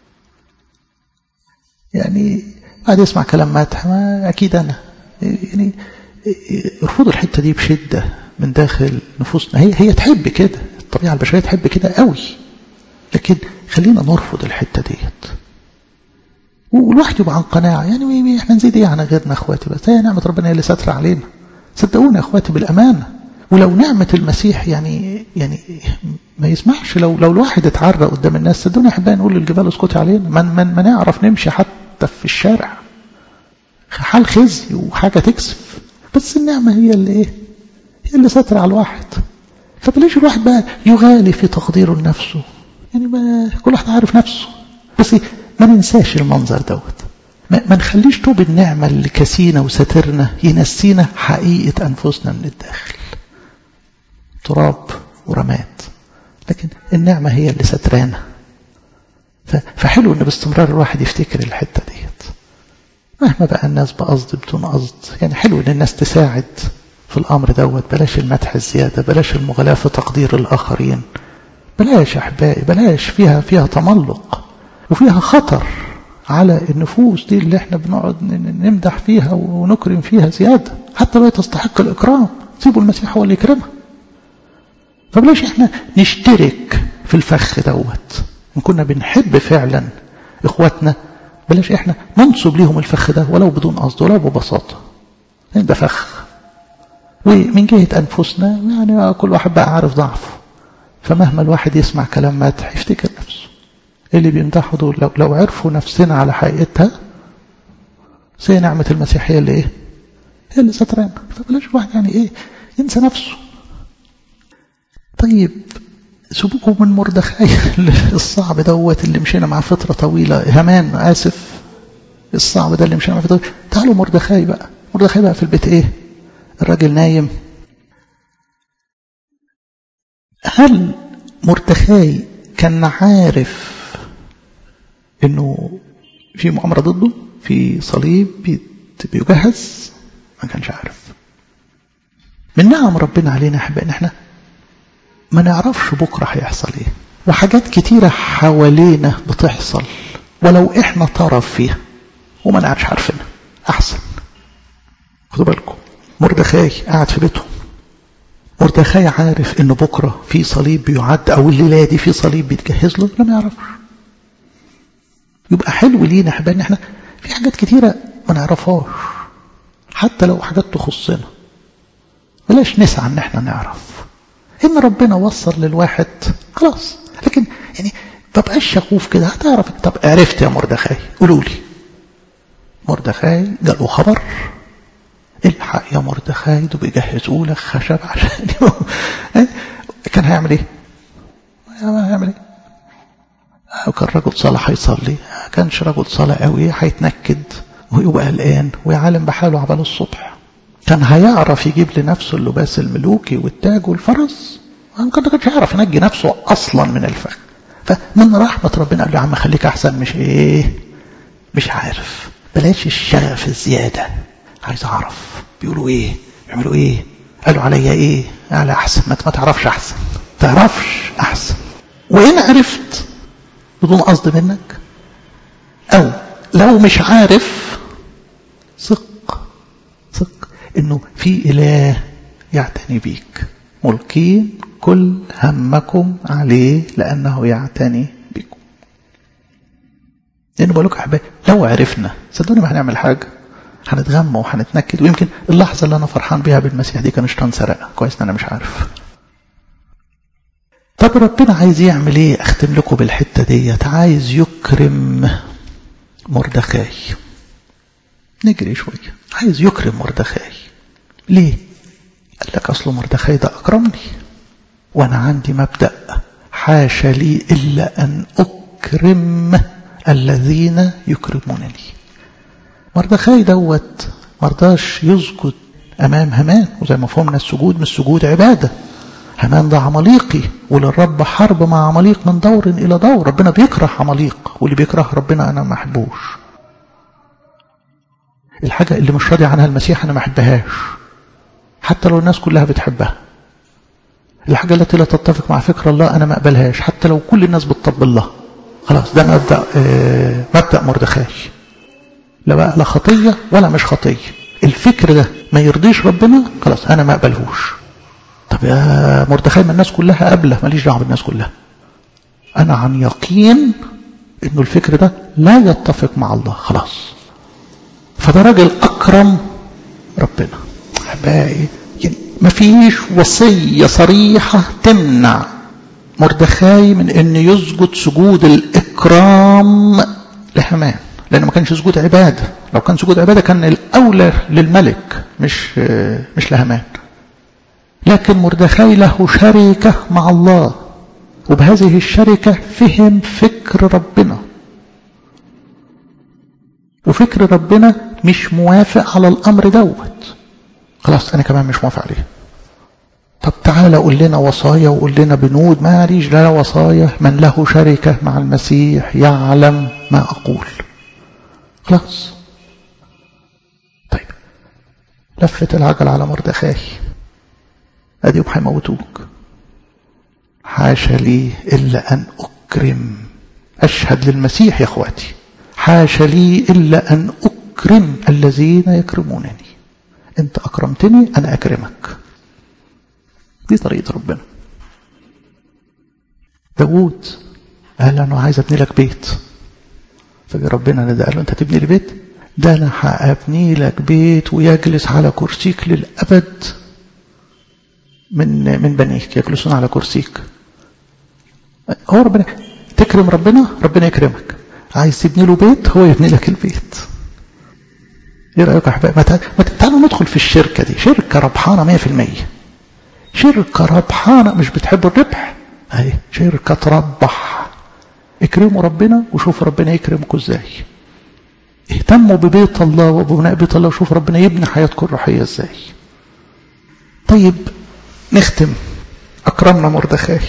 يعني قاعد يسمع كلام مدح ما أكيد أنا يعني ارفضوا الحتة دي بشدة من داخل نفوسنا هي هي تحب كده الطبيعة البشرية تحب كده قوي لكن خلينا نرفض الحتة ديت والواحد يبقى عن قناعة يعني احنا نزيد ايه عن غيرنا اخواتي بس هي نعمة ربنا هي اللي ساترة علينا صدقوني يا اخواتي بالأمانة ولو نعمة المسيح يعني يعني ما يسمحش لو لو الواحد اتعرى قدام الناس صدقوني يا احبائي نقول للجبال اسكتي علينا ما من ما نعرف نمشي حتى في الشارع حال خزي وحاجة تكسف بس النعمة هي اللي ايه هي اللي ساترة على الواحد فبلاش الواحد بقى يغالي في تقديره لنفسه يعني ما كل واحد عارف نفسه بس ما ننساش المنظر دوت ما, ما نخليش طوب النعمة اللي كسينا وسترنا ينسينا حقيقة أنفسنا من الداخل تراب ورماد لكن النعمة هي اللي سترانا فحلو ان باستمرار الواحد يفتكر الحتة ديت مهما بقى الناس بقصد بدون قصد يعني حلو ان الناس تساعد في الامر دوت بلاش المدح الزيادة بلاش المغالاة في تقدير الاخرين بلاش احبائي بلاش فيها فيها تملق وفيها خطر على النفوس دي اللي احنا بنقعد نمدح فيها ونكرم فيها زيادة حتى لو تستحق الإكرام سيبوا المسيح هو اللي يكرمها فبلاش احنا نشترك في الفخ دوت إن كنا بنحب فعلا إخواتنا بلاش احنا ننصب ليهم الفخ ده ولو بدون قصد ولو ببساطة يعني ده فخ ومن جهة أنفسنا يعني كل واحد بقى عارف ضعفه فمهما الواحد يسمع كلام مدح يفتكر نفسه اللي بيمدحوا دول لو, لو عرفوا نفسنا على حقيقتها سي نعمة المسيحية اللي ايه هي اللي سترانا فبلاش الواحد يعني ايه ينسى نفسه طيب سيبوكم من مردخاي الصعب دوت اللي مشينا معاه فترة طويلة همان آسف الصعب ده اللي مشينا معاه فترة طويلة تعالوا مردخاي بقى مردخاي بقى في البيت ايه الراجل نايم هل مردخاي كان عارف انه في مؤامرة ضده في صليب بيجهز ما كانش عارف من نعم ربنا علينا احبائي ان احنا ما نعرفش بكرة هيحصل ايه وحاجات كتيرة حوالينا بتحصل ولو احنا طرف فيها وما نعرفش عارفينها احسن خدوا بالكم مردخاي قاعد في بيته مردخاي عارف ان بكرة في صليب بيعد او الليلة دي في صليب بيتجهز له لا ما يعرفش يبقى حلو لينا احبائي ان احنا في حاجات كتيرة ما نعرفهاش حتى لو حاجات تخصنا بلاش نسعى ان احنا نعرف ان ربنا وصل للواحد خلاص لكن يعني ببقاش شغوف كده هتعرف طب عرفت يا مردخاي قولوا لي مردخاي جاله خبر الحق يا مردخاي دول بيجهزوا لك خشب عشان كان هيعمل ايه؟ هيعمل ايه؟ كان رجل صالح هيصلي كانش رجل صالح قوي هيتنكد ويبقى قلقان ويعلم بحاله عبال الصبح كان هيعرف يجيب لنفسه اللباس الملوكي والتاج والفرس ما كانش هيعرف ينجي نفسه اصلا من الفخ فمن رحمة ربنا قال له يا عم خليك احسن مش ايه مش عارف بلاش الشغف الزيادة عايز اعرف بيقولوا ايه يعملوا ايه قالوا عليا ايه على احسن ما تعرفش احسن تعرفش احسن وان عرفت بدون قصد منك او لو مش عارف ثق ثق انه في اله يعتني بيك ملقين كل همكم عليه لانه يعتني بكم لان بقول لكم احبائي لو عرفنا صدقوني ما هنعمل حاجه هنتغمى وهنتنكد ويمكن اللحظه اللي انا فرحان بيها بالمسيح دي كان شيطان سرقها كويس ان انا مش عارف طب ربنا عايز يعمل ايه اختم لكم بالحته ديت عايز يكرم مردخاي نجري شويه عايز يكرم مردخاي ليه قال لك اصل مردخاي ده اكرمني وانا عندي مبدا حاشا لي الا ان اكرم الذين يكرمونني مردخاي دوت مرضاش يسجد امام همان وزي ما فهمنا السجود من السجود عباده همان ده عماليقي وللرب حرب مع عماليق من دور الى دور ربنا بيكره عماليق واللي بيكره ربنا انا ما احبوش الحاجه اللي مش راضي عنها المسيح انا ما احبهاش حتى لو الناس كلها بتحبها الحاجه التي لا تتفق مع فكر الله انا ما اقبلهاش حتى لو كل الناس بتطبل لها خلاص ده مبدا آه مبدا مردخاي لا بقى لا خطيه ولا مش خطيه الفكر ده ما يرضيش ربنا خلاص انا ما اقبلهوش طب يا مردخاي ما الناس كلها قابله ماليش دعوه بالناس كلها انا عن يقين انه الفكر ده لا يتفق مع الله خلاص فده راجل اكرم ربنا احبائي يعني ما فيش وصيه صريحه تمنع مردخاي من ان يسجد سجود الاكرام لحمان لانه ما كانش سجود عباده لو كان سجود عباده كان الاولى للملك مش مش لهمان لكن مردخاي له شركة مع الله وبهذه الشركة فهم فكر ربنا وفكر ربنا مش موافق على الأمر دوت خلاص أنا كمان مش موافق عليه طب تعالى قول لنا وصايا وقول لنا بنود ما ليش لا وصايا من له شركة مع المسيح يعلم ما أقول خلاص طيب لفت العجل على مردخاي اديهم هيموتوك حاشا لي الا ان اكرم اشهد للمسيح يا اخواتي حاشا لي الا ان اكرم الذين يكرمونني انت اكرمتني انا اكرمك دي طريقه ربنا داوود قال انا عايز ابني لك بيت فجاء ربنا ده قال له انت تبني لي بيت ده انا هابني لك بيت ويجلس على كرسيك للابد من من بنيك يجلسون على كرسيك هو ربنا تكرم ربنا ربنا يكرمك عايز تبني له بيت هو يبني لك البيت ايه رايك يا احبائي ما تعالوا ندخل في الشركه دي شركه ربحانه 100% شركه ربحانه مش بتحبوا الربح اهي شركه تربح اكرموا ربنا وشوفوا ربنا يكرمكم ازاي اهتموا ببيت الله وببناء بيت الله وشوفوا ربنا يبني حياتكم الروحيه ازاي طيب نختم أكرمنا مردخاي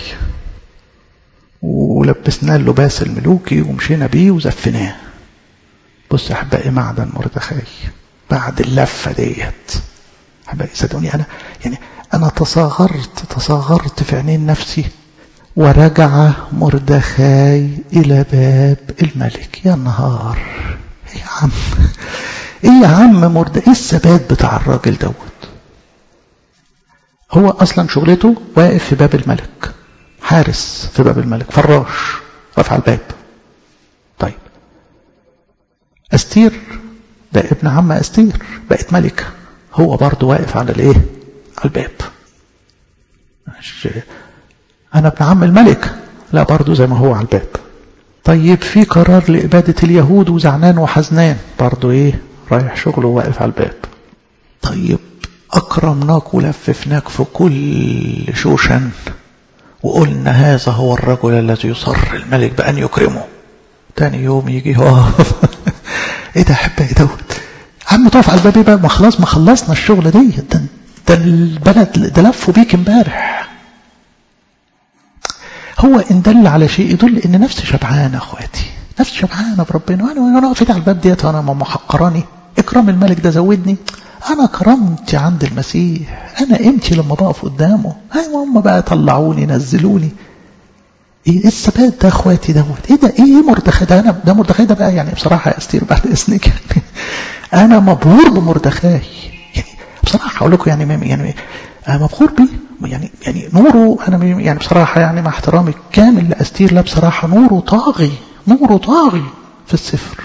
ولبسناه اللباس الملوكي ومشينا بيه وزفناه بص يا أحبائي معدن مردخاي بعد اللفة ديت أحبائي صدقوني أنا يعني أنا تصاغرت تصاغرت في عينين نفسي ورجع مردخاي إلى باب الملك يا نهار إيه يا عم إيه يا عم مرد إيه الثبات بتاع الراجل دوت هو أصلا شغلته واقف في باب الملك حارس في باب الملك فراش واقف على الباب طيب أستير ده ابن عم أستير بقت ملكة هو برضه واقف على الايه على الباب أنا ابن عم الملك لا برضه زي ما هو على الباب طيب في قرار لإبادة اليهود وزعلان وحزنان برضه إيه رايح شغله واقف على الباب طيب أكرمناك ولففناك في كل شوشن وقلنا هذا هو الرجل الذي يصر الملك بأن يكرمه تاني يوم يجي يقف ايه ده احب ايه دوت عم تقف على الباب بقى ما خلاص ما خلصنا الشغل دي ده, ده البلد ده لفوا بيك امبارح هو ان دل على شيء يدل ان نفسي شبعانه اخواتي نفسي شبعانه بربنا وانا وانا واقف على الباب ديت وانا محقراني اكرام الملك ده زودني انا كرامتي عند المسيح انا قيمتي لما بقف قدامه هاي هم بقى طلعوني نزلوني ايه الثبات ده اخواتي دوت ايه ده ايه مردخاي ده انا ده مردخاي ده بقى يعني بصراحه يا استير بعد اذنك يعني انا مبهور بمردخاي يعني بصراحه اقول لكم يعني يعني مبهور بيه يعني يعني نوره انا يعني بصراحه يعني مع احترامي الكامل لاستير لا بصراحه نوره طاغي نوره طاغي في السفر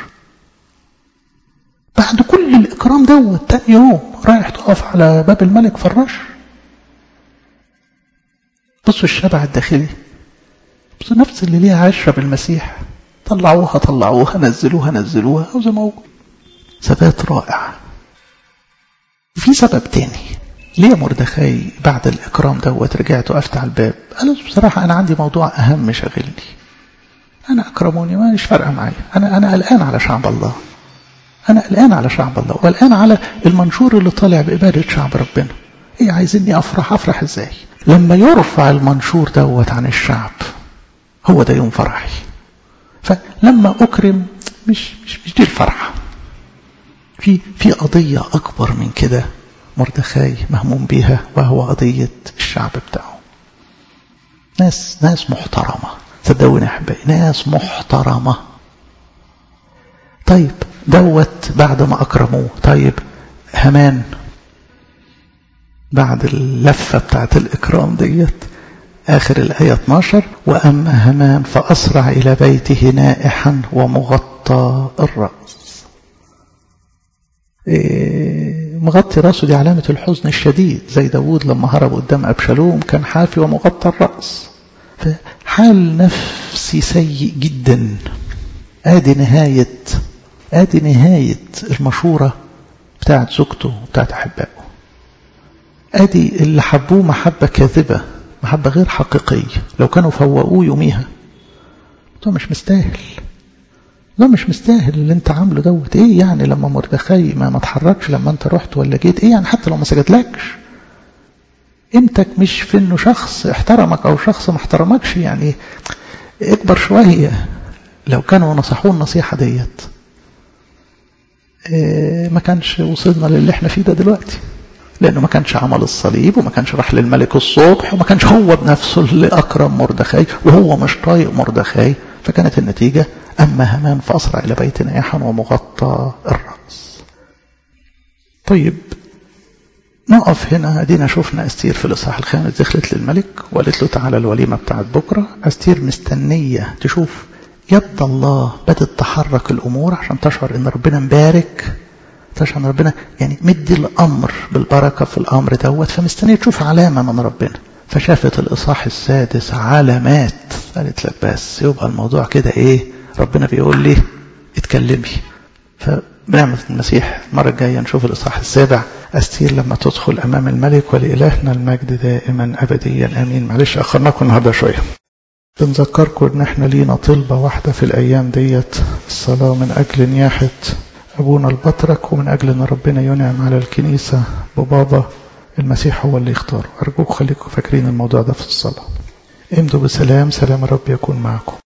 بعد كل الإكرام دوت تاني يوم رايح تقف على باب الملك فراش بصوا الشبع الداخلي بصوا نفس اللي ليها عشرة بالمسيح طلعوها طلعوها نزلوها نزلوها أو زي ما هو ثبات رائع في سبب تاني ليه مردخاي بعد الإكرام دوت رجعت وقفت على الباب قال بصراحة أنا عندي موضوع أهم شغلني أنا أكرموني ما مش فارقة معايا أنا أنا قلقان على شعب الله أنا قلقان على شعب الله وقلقان على المنشور اللي طالع بإبادة شعب ربنا إيه عايزيني أفرح أفرح إزاي لما يرفع المنشور دوت عن الشعب هو ده يوم فرحي فلما أكرم مش مش مش دي الفرحة في في قضية أكبر من كده مردخاي مهموم بيها وهو قضية الشعب بتاعه ناس ناس محترمة صدقوني يا أحبائي ناس محترمة طيب دوت بعد ما أكرموه طيب همان بعد اللفة بتاعت الإكرام ديت آخر الآية 12 وأما همان فأسرع إلى بيته نائحا ومغطى الرأس إيه مغطي رأسه دي علامة الحزن الشديد زي داود لما هرب قدام أبشالوم كان حافي ومغطى الرأس فحال نفسي سيء جدا آدي نهاية آدي نهاية المشورة بتاعت زوجته وبتاعت أحبائه آدي اللي حبوه محبة كاذبة محبة غير حقيقية لو كانوا فوقوه يوميها ده مش مستاهل ده مش مستاهل اللي انت عامله دوت ايه يعني لما مردخاي ما ما اتحركش لما انت رحت ولا جيت ايه يعني حتى لو ما سجدلكش قيمتك مش في انه شخص احترمك او شخص ما احترمكش يعني اكبر شويه لو كانوا نصحوه النصيحه ديت إيه ما كانش وصلنا للي احنا فيه ده دلوقتي لأنه ما كانش عمل الصليب وما كانش راح للملك الصبح وما كانش هو بنفسه اللي أكرم مردخاي وهو مش طايق مردخاي فكانت النتيجة أما همان فأسرع إلى بيت ناحا ومغطى الرأس طيب نقف هنا ادينا شفنا استير في الاصحاح الخامس دخلت للملك وقالت له تعالى الوليمه بتاعت بكره استير مستنيه تشوف يد الله بدات تحرك الامور عشان تشعر ان ربنا مبارك تشعر ان ربنا يعني مدي الامر بالبركه في الامر دوت فمستنيه تشوف علامه من ربنا فشافت الاصحاح السادس علامات قالت لك بس يبقى الموضوع كده ايه ربنا بيقول لي اتكلمي فبنعمة المسيح المرة الجاية نشوف الإصحاح السابع أستير لما تدخل أمام الملك ولإلهنا المجد دائما أبديا آمين معلش أخرناكم النهاردة شوية بنذكركم إن إحنا لينا طلبة واحدة في الأيام ديت الصلاة من أجل نياحة أبونا البطرك ومن أجل أن ربنا ينعم على الكنيسة ببابا المسيح هو اللي يختاره أرجوك خليكم فاكرين الموضوع ده في الصلاة امضوا بسلام سلام رب يكون معكم